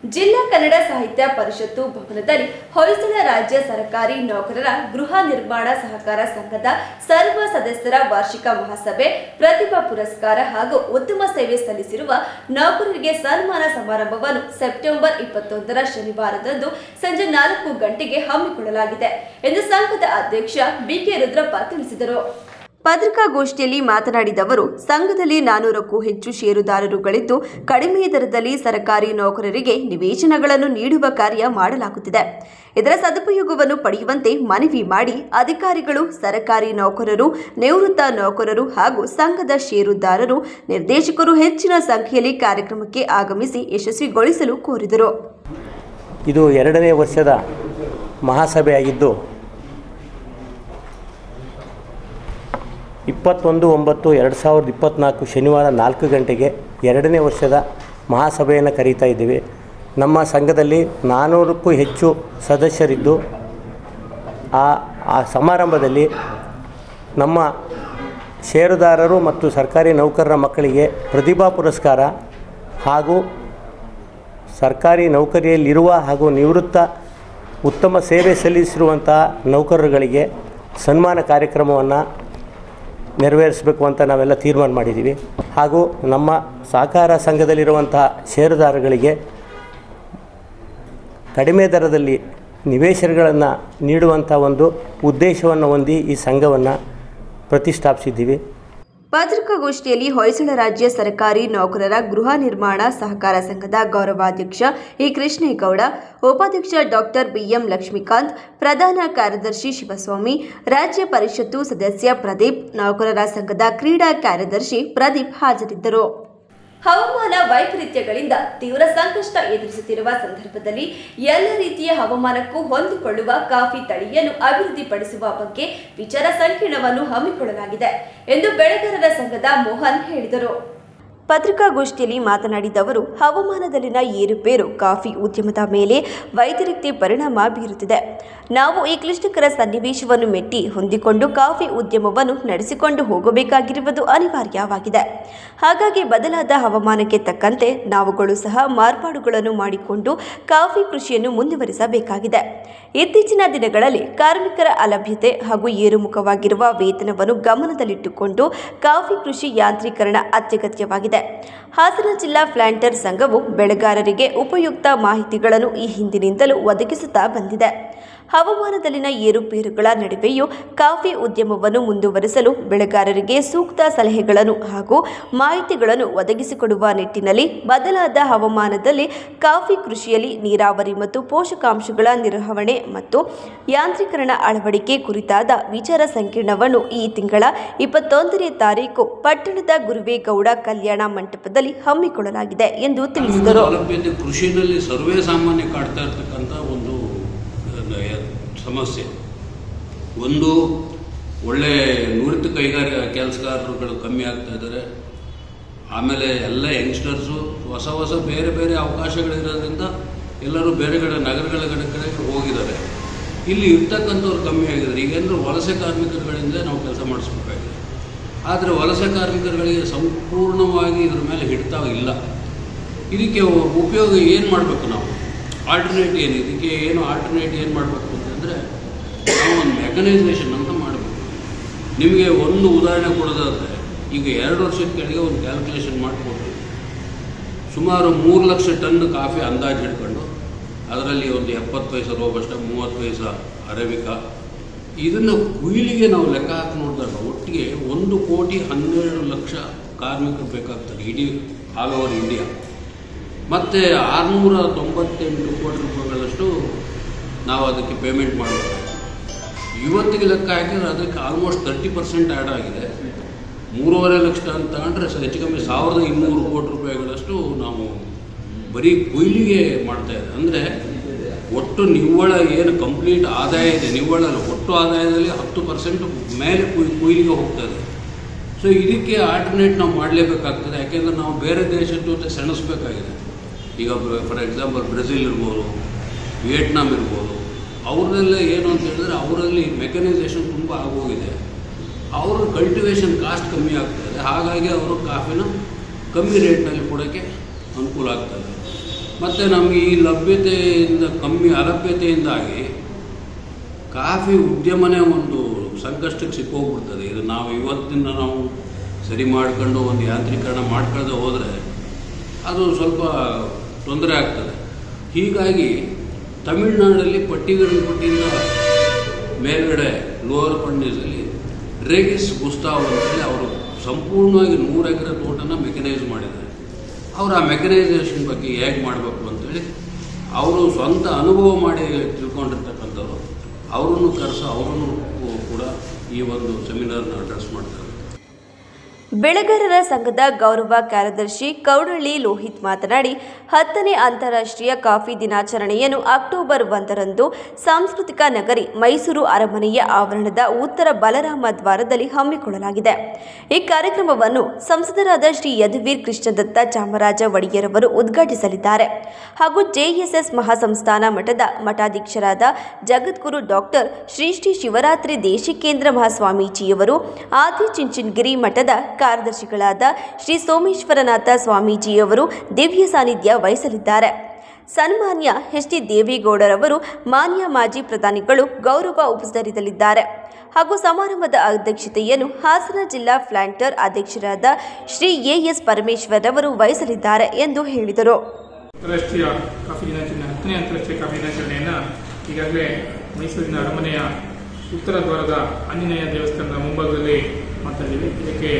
ಜಿಲ್ಲಾ ಕನ್ನಡ ಸಾಹಿತ್ಯ ಪರಿಷತ್ತು ಭವನದಲ್ಲಿ ಹೊಯ್ಸಳ ರಾಜ್ಯ ಸರ್ಕಾರಿ ನೌಕರರ ಗೃಹ ನಿರ್ಮಾಣ ಸಹಕಾರ ಸಂಘದ ಸರ್ವ ಸದಸ್ಯರ ವಾರ್ಷಿಕ ಮಹಾಸಭೆ ಪ್ರತಿಭಾ ಪುರಸ್ಕಾರ ಹಾಗೂ ಉತ್ತಮ ಸೇವೆ ಸಲ್ಲಿಸಿರುವ ನೌಕರರಿಗೆ ಸನ್ಮಾನ ಸಮಾರಂಭವನ್ನು ಸೆಪ್ಟೆಂಬರ್ ಇಪ್ಪತ್ತೊಂದರ ಶನಿವಾರದಂದು ಸಂಜೆ ನಾಲ್ಕು ಗಂಟೆಗೆ ಹಮ್ಮಿಕೊಳ್ಳಲಾಗಿದೆ ಎಂದು ಸಂಘದ ಅಧ್ಯಕ್ಷ ಬಿಕೆ ರುದ್ರಪ್ಪ ತಿಳಿಸಿದರು ಪತ್ರಿಕಾಗೋಷ್ಠಿಯಲ್ಲಿ ಮಾತನಾಡಿದ ಅವರು ಸಂಘದಲ್ಲಿ ನಾನೂರಕ್ಕೂ ಹೆಚ್ಚು ಷೇರುದಾರರುಗಳಿದ್ದು ಕಡಿಮೆ ದರದಲ್ಲಿ ಸರ್ಕಾರಿ ನೌಕರರಿಗೆ ನಿವೇಶನಗಳನ್ನು ನೀಡುವ ಕಾರ್ಯ ಮಾಡಲಾಗುತ್ತಿದೆ ಇದರ ಸದುಪಯೋಗವನ್ನು ಪಡೆಯುವಂತೆ ಮನವಿ ಮಾಡಿ ಅಧಿಕಾರಿಗಳು ಸರ್ಕಾರಿ ನೌಕರರು ನಿವೃತ್ತ ನೌಕರರು ಹಾಗೂ ಸಂಘದ ಷೇರುದಾರರು ನಿರ್ದೇಶಕರು ಹೆಚ್ಚಿನ ಸಂಖ್ಯೆಯಲ್ಲಿ ಕಾರ್ಯಕ್ರಮಕ್ಕೆ ಆಗಮಿಸಿ ಯಶಸ್ವಿಗೊಳಿಸಲು ಕೋರಿದರು ಇದು ಎರಡನೇ ವರ್ಷದ ಮಹಾಸಭೆಯಾಗಿದ್ದು ಇಪ್ಪತ್ತೊಂದು ಒಂಬತ್ತು ಎರಡು ಸಾವಿರದ ಇಪ್ಪತ್ತ್ನಾಲ್ಕು ಶನಿವಾರ ನಾಲ್ಕು ಗಂಟೆಗೆ ಎರಡನೇ ವರ್ಷದ ಮಹಾಸಭೆಯನ್ನು ಕರೀತಾ ಇದ್ದೀವಿ ನಮ್ಮ ಸಂಘದಲ್ಲಿ ನಾನ್ನೂರಕ್ಕೂ ಹೆಚ್ಚು ಸದಸ್ಯರಿದ್ದು ಆ ಆ ಸಮಾರಂಭದಲ್ಲಿ ನಮ್ಮ ಷೇರುದಾರರು ಮತ್ತು ಸರ್ಕಾರಿ ನೌಕರರ ಮಕ್ಕಳಿಗೆ ಪ್ರತಿಭಾ ಪುರಸ್ಕಾರ ಹಾಗೂ ಸರ್ಕಾರಿ ನೌಕರಿಯಲ್ಲಿರುವ ಹಾಗೂ ನಿವೃತ್ತ ಉತ್ತಮ ಸೇವೆ ಸಲ್ಲಿಸಿರುವಂತಹ ನೌಕರರುಗಳಿಗೆ ಸನ್ಮಾನ ಕಾರ್ಯಕ್ರಮವನ್ನು ನೆರವೇರಿಸಬೇಕು ಅಂತ ನಾವೆಲ್ಲ ತೀರ್ಮಾನ ಮಾಡಿದ್ದೀವಿ ಹಾಗೂ ನಮ್ಮ ಸಹಕಾರ ಸಂಘದಲ್ಲಿರುವಂತಹ ಷೇರುದಾರಗಳಿಗೆ ಕಡಿಮೆ ದರದಲ್ಲಿ ನಿವೇಶನಗಳನ್ನು ನೀಡುವಂಥ ಒಂದು ಉದ್ದೇಶವನ್ನು ಹೊಂದಿ ಈ ಸಂಘವನ್ನು ಪ್ರತಿಷ್ಠಾಪಿಸಿದ್ದೀವಿ ಪತ್ರಿಕಾಗೋಷ್ಠಿಯಲ್ಲಿ ಹೊಯ್ಸಳ ರಾಜ್ಯ ಸರ್ಕಾರಿ ನೌಕರರ ಗೃಹ ನಿರ್ಮಾಣ ಸಹಕಾರ ಸಂಘದ ಗೌರವಾಧ್ಯಕ್ಷ ಇ ಕೃಷ್ಣೇಗೌಡ ಉಪಾಧ್ಯಕ್ಷ ಡಾಕ್ಟರ್ ಬಿಎಂ ಲಕ್ಷ್ಮೀಕಾಂತ್ ಪ್ರಧಾನ ಕಾರ್ಯದರ್ಶಿ ಶಿವಸ್ವಾಮಿ ರಾಜ್ಯ ಪರಿಷತ್ತು ಸದಸ್ಯ ಪ್ರದೀಪ್ ನೌಕರರ ಸಂಘದ ಕ್ರೀಡಾ ಕಾರ್ಯದರ್ಶಿ ಪ್ರದೀಪ್ ಹಾಜರಿದ್ದರು ಹವಾಮಾನ ವೈಪರೀತ್ಯಗಳಿಂದ ತೀವ್ರ ಸಂಕಷ್ಟ ಎದುರಿಸುತ್ತಿರುವ ಸಂದರ್ಭದಲ್ಲಿ ಎಲ್ಲ ರೀತಿಯ ಹವಾಮಾನಕ್ಕೂ ಹೊಂದಿಕೊಳ್ಳುವ ಕಾಫಿ ತಳಿಯನ್ನು ಅಭಿವೃದ್ಧಿಪಡಿಸುವ ಬಗ್ಗೆ ವಿಚಾರ ಸಂಕಿರಣವನ್ನು ಹಮ್ಮಿಕೊಳ್ಳಲಾಗಿದೆ ಎಂದು ಬೆಳೆಗಾರರ ಸಂಘದ ಮೋಹನ್ ಹೇಳಿದರು ಪತ್ರಿಕಾಗೋಷ್ಠಿಯಲ್ಲಿ ಮಾತನಾಡಿದ ಅವರು ಹವಾಮಾನದಲ್ಲಿನ ಏರುಪೇರು ಕಾಫಿ ಉದ್ಯಮದ ಮೇಲೆ ವೈದ್ಯರೀತ್ಯ ಪರಿಣಾಮ ಬೀರುತ್ತಿದೆ ನಾವು ಈ ಕ್ಲಿಷ್ಟಕರ ಸನ್ನಿವೇಶವನ್ನು ಮೆಟ್ಟಿ ಹೊಂದಿಕೊಂಡು ಕಾಫಿ ಉದ್ಯಮವನ್ನು ನಡೆಸಿಕೊಂಡು ಹೋಗಬೇಕಾಗಿರುವುದು ಅನಿವಾರ್ಯವಾಗಿದೆ ಹಾಗಾಗಿ ಬದಲಾದ ಹವಾಮಾನಕ್ಕೆ ತಕ್ಕಂತೆ ನಾವುಗಳು ಸಹ ಮಾರ್ಪಾಡುಗಳನ್ನು ಮಾಡಿಕೊಂಡು ಕಾಫಿ ಕೃಷಿಯನ್ನು ಮುಂದುವರಿಸಬೇಕಾಗಿದೆ ಇತ್ತೀಚಿನ ದಿನಗಳಲ್ಲಿ ಕಾರ್ಮಿಕರ ಅಲಭ್ಯತೆ ಹಾಗೂ ಏರುಮುಖವಾಗಿರುವ ವೇತನವನ್ನು ಗಮನದಲ್ಲಿಟ್ಟುಕೊಂಡು ಕಾಫಿ ಕೃಷಿ ಯಾಂತ್ರೀಕರಣ ಅತ್ಯಗತ್ಯವಾಗಿದೆ ಹಾಸನ ಜಿಲ್ಲಾ ಪ್ಲಾಂಟರ್ ಸಂಘವು ಬೆಳೆಗಾರರಿಗೆ ಉಪಯುಕ್ತ ಮಾಹಿತಿಗಳನ್ನು ಈ ಹಿಂದಿನಿಂದಲೂ ಒದಗಿಸುತ್ತಾ ಬಂದಿದೆ ಹವಾಮಾನದಲ್ಲಿನ ಏರುಪೇರುಗಳ ನಡುವೆಯೂ ಕಾಫಿ ಉದ್ಯಮವನ್ನು ಮುಂದುವರಿಸಲು ಬೆಳೆಗಾರರಿಗೆ ಸೂಕ್ತ ಸಲಹೆಗಳನ್ನು ಹಾಗೂ ಮಾಹಿತಿಗಳನ್ನು ಒದಗಿಸಿಕೊಡುವ ನಿಟ್ಟಿನಲ್ಲಿ ಬದಲಾದ ಹವಾಮಾನದಲ್ಲಿ ಕಾಫಿ ಕೃಷಿಯಲ್ಲಿ ನೀರಾವರಿ ಮತ್ತು ಪೋಷಕಾಂಶಗಳ ನಿರ್ವಹಣೆ ಮತ್ತು ಯಾಂತ್ರೀಕರಣ ಅಳವಡಿಕೆ ಕುರಿತಾದ ವಿಚಾರ ಸಂಕಿರಣವನ್ನು ಈ ತಿಂಗಳ ಇಪ್ಪತ್ತೊಂದನೇ ತಾರೀಕು ಪಟ್ಟಣದ ಗುರುವೇಗೌಡ ಕಲ್ಯಾಣ ಮಂಟಪದಲ್ಲಿ ಹಮ್ಮಿಕೊಳ್ಳಲಾಗಿದೆ ಎಂದು ತಿಳಿಸಿದರು ಸೌಲಭ್ಯತೆ ಕೃಷಿನಲ್ಲಿ ಸರ್ವೇ ಸಾಮಾನ್ಯ ಕಾಡ್ತಾ ಇರ್ತಕ್ಕಂಥ ಒಂದು ಅಹ್, ಸಮಸ್ಯೆ ಒಂದು ಒಳ್ಳೆ ನುರಿತ ಕೈಗಾರಿಕೆ ಕೆಲಸಗಾರರುಗಳು ಕಮ್ಮಿ ಆಗ್ತಾ ಇದ್ದಾರೆ ಆಮೇಲೆ ಎಲ್ಲ ಯಂಗ್ಸ್ಟರ್ಸು ಹೊಸ ಹೊಸ ಬೇರೆ ಬೇರೆ ಅವಕಾಶಗಳಿರೋದ್ರಿಂದ ಎಲ್ಲರೂ ಬೇರೆ ಕಡೆ ನಗರಗಳ ಕಡೆ ಕಡೆ ಹೋಗಿದ್ದಾರೆ ಇಲ್ಲಿ ಇರ್ತಕ್ಕಂಥವ್ರು ಕಮ್ಮಿ ಆಗಿದ್ದಾರೆ ಈಗೇಂದ್ರೆ ವಲಸೆ ಕಾರ್ಮಿಕರುಗಳಿಂದ ನಾವು ಕೆಲಸ ಮಾಡಿಸ್ಬೇಕಾಗಿದೆ ಆದರೆ ವಲಸೆ ಕಾರ್ಮಿಕರುಗಳಿಗೆ ಸಂಪೂರ್ಣವಾಗಿ ಇದ್ರ ಮೇಲೆ ಹಿಡಿತ ಇಲ್ಲ ಇದಕ್ಕೆ ಉಪಯೋಗ ಏನು ಮಾಡಬೇಕು ನಾವು ಆಲ್ಟರ್ನೇಟ್ ಏನು ಇದಕ್ಕೆ ಏನು ಆಲ್ಟರ್ನೇಟ್ ಏನು ಮಾಡಬೇಕು ಅಂತಂದರೆ ನಾವು ಒಂದು ಮೆಕನೈಸೇಷನ್ ಅಂತ ಮಾಡಬೇಕು ನಿಮಗೆ ಒಂದು ಉದಾಹರಣೆ ಕೊಡೋದಾದರೆ ಈಗ ಎರಡು ವರ್ಷದ ಕೆಳಗೆ ಒಂದು ಕ್ಯಾಲ್ಕುಲೇಷನ್ ಮಾಡಿಕೊಟ್ಟು ಸುಮಾರು ಮೂರು ಲಕ್ಷ ಟನ್ ಕಾಫಿ ಅಂದಾಜು ಹಿಡ್ಕೊಂಡು ಅದರಲ್ಲಿ ಒಂದು ಎಪ್ಪತ್ತು ಪೈಸೆ ರೋಬಸ್ಟ ಮೂವತ್ತು ಪೈಸೆ ಅರೇಬಿಕಾ ಇದನ್ನು ಕುಯ್ಲಿಗೆ ನಾವು ಲೆಕ್ಕ ಹಾಕಿ ನೋಡಿದಾಗ ಒಟ್ಟಿಗೆ ಒಂದು ಕೋಟಿ ಹನ್ನೆರಡು ಲಕ್ಷ ಕಾರ್ಮಿಕರು ಬೇಕಾಗ್ತಾರೆ ಇಡೀ ಆಲ್ ಓವರ್ ಇಂಡಿಯಾ ಮತ್ತು ಆರುನೂರ ತೊಂಬತ್ತೆಂಟು ಕೋಟಿ ರೂಪಾಯಿಗಳಷ್ಟು ನಾವು ಅದಕ್ಕೆ ಪೇಮೆಂಟ್ ಮಾಡಬೇಕು ಇವತ್ತಿಗೆ ಲೆಕ್ಕ ಹಾಕಿದ್ರೆ ಅದಕ್ಕೆ ಆಲ್ಮೋಸ್ಟ್ ತರ್ಟಿ ಪರ್ಸೆಂಟ್ ಆ್ಯಡ್ ಆಗಿದೆ ಮೂರುವರೆ ಲಕ್ಷ ಟನ್ ತಗೊಂಡ್ರೆ ಸ- ಹೆಚ್ಚು ಕಮ್ಮಿ ಸಾವಿರದ ಇನ್ನೂರು ಕೋಟಿ ರೂಪಾಯಿಗಳಷ್ಟು ನಾವು ಬರೀ ಕೊಯ್ಲಿಗೆ ಮಾಡ್ತಾ ಇದ್ದೇವೆ ಅಂದರೆ ಒಟ್ಟು ನಿವ್ವಳ ಏನು ಕಂಪ್ಲೀಟ್ ಆದಾಯ ಇದೆ ನಿವ್ವಳ ಅಲ್ಲ, ಒಟ್ಟು ಆದಾಯದಲ್ಲಿ ಹತ್ತು ಪರ್ಸೆಂಟ್ ಮೇಲೆ ಕುಯ್ ಕೊಯ್ಲಿಗೆ ಹೋಗ್ತಾ ಇದೆ ಸೊ ಇದಕ್ಕೆ ಆಲ್ಟರ್ನೇಟ್ ನಾವು ಮಾಡಲೇಬೇಕಾಗ್ತದೆ ಯಾಕೆಂದರೆ ನಾವು ಬೇರೆ ದೇಶದ ಜೊತೆ ಸೆಣಸಬೇಕಾಗಿದೆ ಈಗ ಫಾರ್ ಎಕ್ಸಾಂಪಲ್ ಬ್ರೆಜಿಲ್ ಇರ್ಬೋದು ವಿಯೆಟ್ನಾಂ ಇರ್ಬೋದು ಅವ್ರದ್ದೆಲ್ಲ ಏನು ಅಂತ ಹೇಳಿದ್ರೆ ಅವರಲ್ಲಿ ಮೆಕನೈಸೇಷನ್ ತುಂಬ ಆಗೋಗಿದೆ ಅವ್ರ ಕಲ್ಟಿವೇಷನ್ ಕಾಸ್ಟ್ ಕಮ್ಮಿ ಆಗ್ತಾ ಇದೆ ಹಾಗಾಗಿ ಅವರು ಕಾಫಿನ ಕಮ್ಮಿ ರೇಟ್ನಲ್ಲಿ ಕೊಡೋಕ್ಕೆ ಅನುಕೂಲ ಆಗ್ತದೆ ಮತ್ತು ನಮಗೆ ಈ ಲಭ್ಯತೆಯಿಂದ ಕಮ್ಮಿ ಅಲಭ್ಯತೆಯಿಂದಾಗಿ ಕಾಫಿ ಉದ್ಯಮನೇ ಒಂದು ಸಂಕಷ್ಟಕ್ಕೆ ಸಿಕ್ಕೋಗ್ಬಿಡ್ತದೆ ಇದು ನಾವು ಇವತ್ತಿನ ನಾವು ಸರಿ ಮಾಡ್ಕೊಂಡು ಒಂದು ಯಾಂತ್ರೀಕರಣ ಮಾಡ್ಕೊಳ್ಳದೆ ಹೋದರೆ ಅದು ಸ್ವಲ್ಪ ತೊಂದರೆ ಆಗ್ತದೆ ಹೀಗಾಗಿ ತಮಿಳುನಾಡಲ್ಲಿ ಪಟ್ಟಿಗರಪಟ್ಟಿಯಿಂದ ಮೇಲ್ಗಡೆ ಲೋವರ್ ಪಂಡೀಸಲ್ಲಿ ರೇಗಿಸ್ ಗುಸ್ತಾವ್ ಅಂತೇಳಿ ಅವರು ಸಂಪೂರ್ಣವಾಗಿ ನೂರು ಎಕರೆ ತೋಟನ ಮೆಕನೈಸ್ ಮಾಡಿದ್ದಾರೆ ಅವರು ಆ ಮೆಕನೈಸೇಷನ್ ಬಗ್ಗೆ ಹೇಗೆ ಮಾಡಬೇಕು ಅಂತೇಳಿ ಅವರು ಸ್ವಂತ ಅನುಭವ ಮಾಡಿ ತಿಳ್ಕೊಂಡಿರ್ತಕ್ಕಂಥವ್ರು ಅವರನ್ನು ಕರೆಸ ಅವರನ್ನು ಕೂಡ ಈ ಒಂದು ಸೆಮಿನಾರ್ನ ಅಡ್ರೆಸ್ ಮಾಡ್ತಾರೆ ಬೆಳೆಗಾರರ ಸಂಘದ ಗೌರವ ಕಾರ್ಯದರ್ಶಿ ಕೌಡಳ್ಳಿ ಲೋಹಿತ್ ಮಾತನಾಡಿ ಹತ್ತನೇ ಅಂತಾರಾಷ್ಟ್ರೀಯ ಕಾಫಿ ದಿನಾಚರಣೆಯನ್ನು ಅಕ್ಟೋಬರ್ ಒಂದರಂದು ಸಾಂಸ್ಕೃತಿಕ ನಗರಿ ಮೈಸೂರು ಅರಮನೆಯ ಆವರಣದ ಉತ್ತರ ಬಲರಾಮ ದ್ವಾರದಲ್ಲಿ ಹಮ್ಮಿಕೊಳ್ಳಲಾಗಿದೆ ಈ ಕಾರ್ಯಕ್ರಮವನ್ನು ಸಂಸದರಾದ ಶ್ರೀ ಯದುವೀರ್ ಕೃಷ್ಣದತ್ತ ಚಾಮರಾಜ ಒಡೆಯರವರು ಉದ್ಘಾಟಿಸಲಿದ್ದಾರೆ ಹಾಗೂ ಜೆಎಸ್ಎಸ್ ಮಹಾಸಂಸ್ಥಾನ ಮಠದ ಮಠಾಧೀಕ್ಷರಾದ ಜಗದ್ಗುರು ಡಾಕ್ಟರ್ ಶ್ರೀ ಶ್ರೀ ಶಿವರಾತ್ರಿ ದೇಶಿಕೇಂದ್ರ ಮಹಾಸ್ವಾಮೀಜಿಯವರು ಆದಿಚುಂಚನಗಿರಿ ಮಠದ ಕಾರ್ಯದರ್ಶಿಗಳಾದ ಶ್ರೀ ಸೋಮೇಶ್ವರನಾಥ ಸ್ವಾಮೀಜಿಯವರು ದಿವ್ಯ ಸಾನ್ನಿಧ್ಯ ವಹಿಸಲಿದ್ದಾರೆ ಸನ್ಮಾನ್ಯ ಎಚ್ ಡಿ ದೇವೇಗೌಡರವರು ಮಾನ್ಯ ಮಾಜಿ ಪ್ರಧಾನಿಗಳು ಗೌರವ ಉಪಸ್ಥಿತರಿರಲಿದ್ದಾರೆ ಹಾಗೂ ಸಮಾರಂಭದ ಅಧ್ಯಕ್ಷತೆಯನ್ನು ಹಾಸನ ಜಿಲ್ಲಾ ಪ್ಲಾಂಟರ್ ಅಧ್ಯಕ್ಷರಾದ ಶ್ರೀ ಎಎಸ್ ಪರಮೇಶ್ವರ್ ಅವರು ವಹಿಸಲಿದ್ದಾರೆ ಎಂದು ಹೇಳಿದರು ಅಂತಾರಾಷ್ಟ್ರೀಯ ಕಾಫಿ ದಿನಾಚರಣೆ ಹತ್ತನೇ ಅಂತಾರಾಷ್ಟ್ರೀಯ ಕಾಫಿ ದಿನಾಚರಣೆಯನ್ನು ಈಗಾಗಲೇ ಮೈಸೂರಿನ ಅರಮನೆಯ ಉತ್ತರ ದ್ವಾರದ ಆಂಜನೇಯ ದೇವಸ್ಥಾನದ ಮುಂಭಾಗದಲ್ಲಿ ಮಾಡ್ತಾ ಇದ್ದೀವಿ ಇದಕ್ಕೆ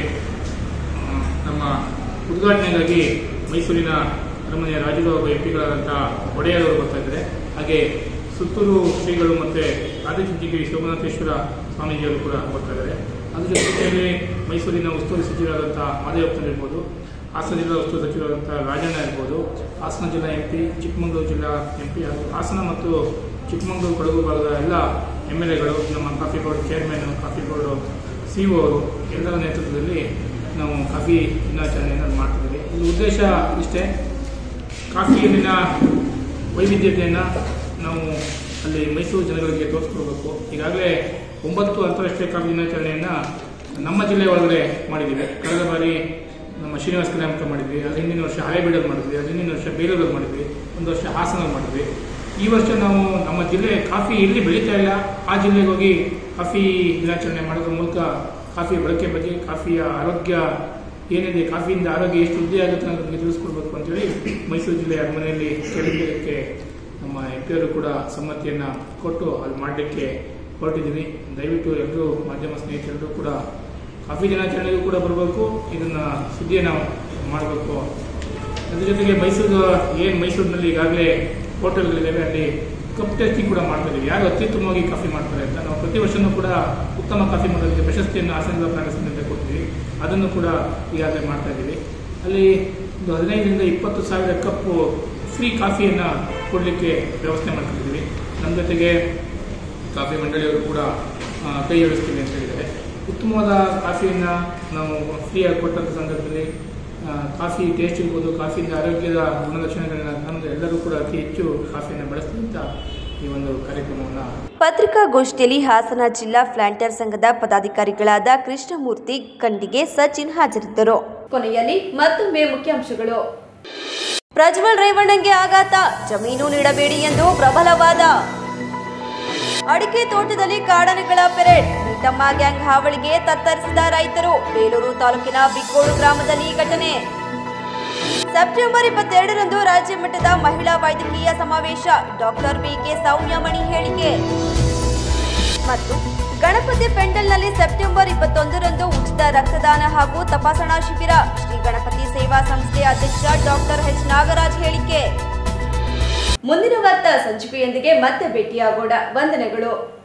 ಆ, ನಮ್ಮ ಉದ್ಘಾಟನೆಗಾಗಿ ಮೈಸೂರಿನ ಅರಮನೆಯ ರಾಜ್ಯದ ಒಬ್ಬ ಎಂ ಪಿಗಳಾದಂಥ ಒಡೆಯರವರು ಬರ್ತಾ ಇದ್ದಾರೆ ಹಾಗೆ ಸುತ್ತೂರು ಶ್ರೀಗಳು ಮತ್ತು ಆದಿಚುಂಚನಗಿರಿ ಸೋಮನಾಥೇಶ್ವರ ಸ್ವಾಮೀಜಿಯವರು ಕೂಡ ಬರ್ತಾ ಇದ್ದಾರೆ ಅದ್ರ ಜೊತೆಯಲ್ಲಿ ಮೈಸೂರಿನ ಉಸ್ತುವಾರಿ ಸಚಿವರಾದಂಥ ಮಾದೇವಪ್ಪನ್ ಇರ್ಬೋದು ಹಾಸನ ಜಿಲ್ಲಾ ಉಸ್ತುವಾರಿ ಸಚಿವರಾದಂಥ ರಾಜಣ್ಣ ಇರ್ಬೋದು ಹಾಸನ ಜಿಲ್ಲಾ ಎಂ ಪಿ ಚಿಕ್ಕಮಗಳೂರು ಜಿಲ್ಲಾ ಎಂ ಪಿ ಹಾಗೂ ಹಾಸನ ಮತ್ತು ಚಿಕ್ಕಮಗಳೂರು ಕೊಡಗು ಭಾಗದ ಎಲ್ಲ ಎಮ್ ಎಲ್ ಎಗಳು ನಮ್ಮ coffee board chairman coffee board C O ಅವರು ಎಲ್ಲರ ನೇತೃತ್ವದಲ್ಲಿ ನಾವು ಕಾಫಿ ದಿನಾಚರಣೆಯನ್ನು ಮಾಡ್ತಿದ್ದೀವಿ ಇದು ಉದ್ದೇಶ ಇಷ್ಟೇ ಕಾಫಿಯಲ್ಲಿನ ವೈವಿಧ್ಯತೆಯನ್ನು ನಾವು ಅಲ್ಲಿ ಮೈಸೂರು ಜನಗಳಿಗೆ ತೋರಿಸ್ಕೊಡ್ಬೇಕು ಈಗಾಗಲೇ ಒಂಬತ್ತು ಅಂತಾರಾಷ್ಟ್ರೀಯ ಕಾಫಿ ದಿನಾಚರಣೆಯನ್ನು ನಮ್ಮ ಜಿಲ್ಲೆ ಒಳಗಡೆ ಮಾಡಿದ್ದೀವಿ ಕಳೆದ ಬಾರಿ ನಮ್ಮ ಶ್ರೀನಿವಾಸ ಕಲ್ಯಾಣಕ ಮಾಡಿದ್ವಿ ಅದು ಹಿಂದಿನ ವರ್ಷ ಹಳೆಬೀಡಲ್ಲಿ ಮಾಡಿದ್ವಿ ಅದು ಹಿಂದಿನ ವರ್ಷ ಬೇಲೂರಲ್ಲಿ ಮಾಡಿದ್ವಿ ಒಂದು ವರ್ಷ ಹಾಸನಲ್ಲಿ ಮಾಡಿದ್ವಿ ಈ ವರ್ಷ ನಾವು ನಮ್ಮ ಜಿಲ್ಲೆ ಕಾಫಿ ಎಲ್ಲಿ ಬೆಳೀತಾ ಇಲ್ಲ ಆ ಜಿಲ್ಲೆಗೆ ಹೋಗಿ ಕಾಫಿ ದಿನಾಚರಣೆ ಮಾಡೋದ್ರ ಮೂಲಕ ಕಾಫಿ ಬಳಕೆ ಬಗ್ಗೆ ಕಾಫಿಯ ಆರೋಗ್ಯ ಏನಿದೆ ಕಾಫಿಯಿಂದ ಆರೋಗ್ಯ ಎಷ್ಟು ವೃದ್ಧಿ ಆಗುತ್ತೆ ಅನ್ನೋದಕ್ಕೆ ತಿಳಿಸ್ಕೊಡ್ಬೇಕು ಅಂತೇಳಿ ಮೈಸೂರು ಜಿಲ್ಲೆಯ ಅರಮನೆಯಲ್ಲಿ ಕೇಳಿದ್ದಕ್ಕೆ ನಮ್ಮ ಎಂ ಪಿಯವರು ಕೂಡ ಸಮ್ಮತಿಯನ್ನು ಕೊಟ್ಟು ಅದು ಮಾಡಲಿಕ್ಕೆ ಹೊರಟಿದ್ದೀವಿ ದಯವಿಟ್ಟು ಎಲ್ಲರೂ ಮಾಧ್ಯಮ ಸ್ನೇಹಿತರೆಲ್ಲರೂ ಕೂಡ ಕಾಫಿ ದಿನಾಚರಣೆಗೂ ಕೂಡ ಬರಬೇಕು ಇದನ್ನು ಸುದ್ದಿಯನ್ನು ಮಾಡಬೇಕು ಅದ್ರ ಜೊತೆಗೆ ಮೈಸೂರು ಏನು ಮೈಸೂರಿನಲ್ಲಿ ಈಗಾಗಲೇ ಹೋಟೆಲ್ಗಳಿದ್ದಾವೆ ಅಲ್ಲಿ ಕಪ್ ಟೆಸ್ಟಿಂಗ್ ಕೂಡ ಮಾಡ್ತಾ ಇದ್ದೀವಿ ಯಾರು ಅತ್ಯುತ್ತಮವಾಗಿ ಕಾಫಿ ಮಾಡ್ತಾರೆ ಅಂತ ನಾವು ಪ್ರತಿ ವರ್ಷನೂ ಕೂಡ ಉತ್ತಮ ಕಾಫಿ ಮಾಡೋದಕ್ಕೆ ಪ್ರಶಸ್ತಿಯನ್ನು ಹಾಸನದ ಪ್ರಾಣಿಸಿದಂತೆ ಕೊಡ್ತೀವಿ ಅದನ್ನು ಕೂಡ ಈಗಾಗಲೇ ಮಾಡ್ತಾ ಇದ್ದೀವಿ ಅಲ್ಲಿ ಒಂದು ಹದಿನೈದರಿಂದ ಇಪ್ಪತ್ತು ಸಾವಿರ ಕಪ್ಪು ಫ್ರೀ ಕಾಫಿಯನ್ನು ಕೊಡಲಿಕ್ಕೆ ವ್ಯವಸ್ಥೆ ಮಾಡ್ಕೊಂಡಿದ್ದೀವಿ ನಮ್ಮ ಜೊತೆಗೆ ಕಾಫಿ ಮಂಡಳಿಯವರು ಕೂಡ ಆ, ಕೈ ಜೋಡಿಸ್ತೀವಿ ಅಂತ ಹೇಳಿದ್ದಾರೆ ಉತ್ತಮವಾದ ಕಾಫಿಯನ್ನು ನಾವು ಫ್ರೀಯಾಗಿ ಕೊಟ್ಟಂಥ ಸಂದರ್ಭದಲ್ಲಿ ಆ, ಕಾಫಿ ಟೇಸ್ಟ್ ಇರ್ಬೋದು ಕಾಫಿಯಿಂದ ಆರೋಗ್ಯದ ಗುಣಲಕ್ಷಣಗಳನ್ನ ನಮ್ಮದು ಎಲ್ಲರೂ ಕೂಡ ಅತಿ ಹೆಚ್ಚು ಕಾಫಿಯನ್ನು ಬಳಸ್ತೀವಿ ಅಂತ ಈ ಒಂದು ಕಾರ್ಯಕ್ರಮವನ್ನು ಪತ್ರಿಕಾಗೋಷ್ಠಿಯಲ್ಲಿ ಹಾಸನ ಜಿಲ್ಲಾ ಪ್ಲಾಂಟರ್ ಸಂಘದ ಪದಾಧಿಕಾರಿಗಳಾದ ಕೃಷ್ಣಮೂರ್ತಿ ಕಂಡಿಗೆ ಸಚಿನ್ ಹಾಜರಿದ್ದರು ಕೊನೆಯಲ್ಲಿ ಮತ್ತೊಮ್ಮೆ ಮುಖ್ಯಾಂಶಗಳು ಪ್ರಜ್ವಲ್ ರೇವಣ್ಣಂಗೆ ಆಘಾತ ಜಮೀನು ನೀಡಬೇಡಿ ಎಂದು ಪ್ರಬಲವಾದ ಅಡಿಕೆ ತೋಟದಲ್ಲಿ ಕಾಡಾನೆಗಳ ಪೆರೇಡ್ ನೀಟಮ್ಮ ಗ್ಯಾಂಗ್ ಹಾವಳಿಗೆ ತತ್ತರಿಸಿದ ರೈತರು ಬೇಲೂರು ತಾಲೂಕಿನ ಬಿಕ್ಕೋಡು ಗ್ರಾಮದಲ್ಲಿ ಈ ಘಟನೆ ಸೆಪ್ಟೆಂಬರ್ ಇಪ್ಪತ್ತೆರಡರಂದು ರಾಜ್ಯ ಮಟ್ಟದ ಮಹಿಳಾ ವೈದ್ಯಕೀಯ ಸಮಾವೇಶ ಡಾಕ್ಟರ್ ಬಿಕೆ ಸೌಮ್ಯಮಣಿ ಹೇಳಿಕೆ ಮತ್ತು ಗಣಪತಿ ಪೆಂಡಲ್ನಲ್ಲಿ ಸೆಪ್ಟೆಂಬರ್ ಇಪ್ಪತ್ತೊಂದರಂದು ಉಚಿತ ರಕ್ತದಾನ ಹಾಗೂ ತಪಾಸಣಾ ಶಿಬಿರ ಶ್ರೀ ಗಣಪತಿ ಸೇವಾ ಸಂಸ್ಥೆ ಅಧ್ಯಕ್ಷ ಡಾಕ್ಟರ್ ಎಚ್ ನಾಗರಾಜ್ ಹೇಳಿಕೆ ಮುಂದಿನ ವಾರ್ತಾ ಸಂಚಿಕೆಯೊಂದಿಗೆ ಮತ್ತೆ ಭೇಟಿಯಾಗೋಣ ವಂದನೆಗಳು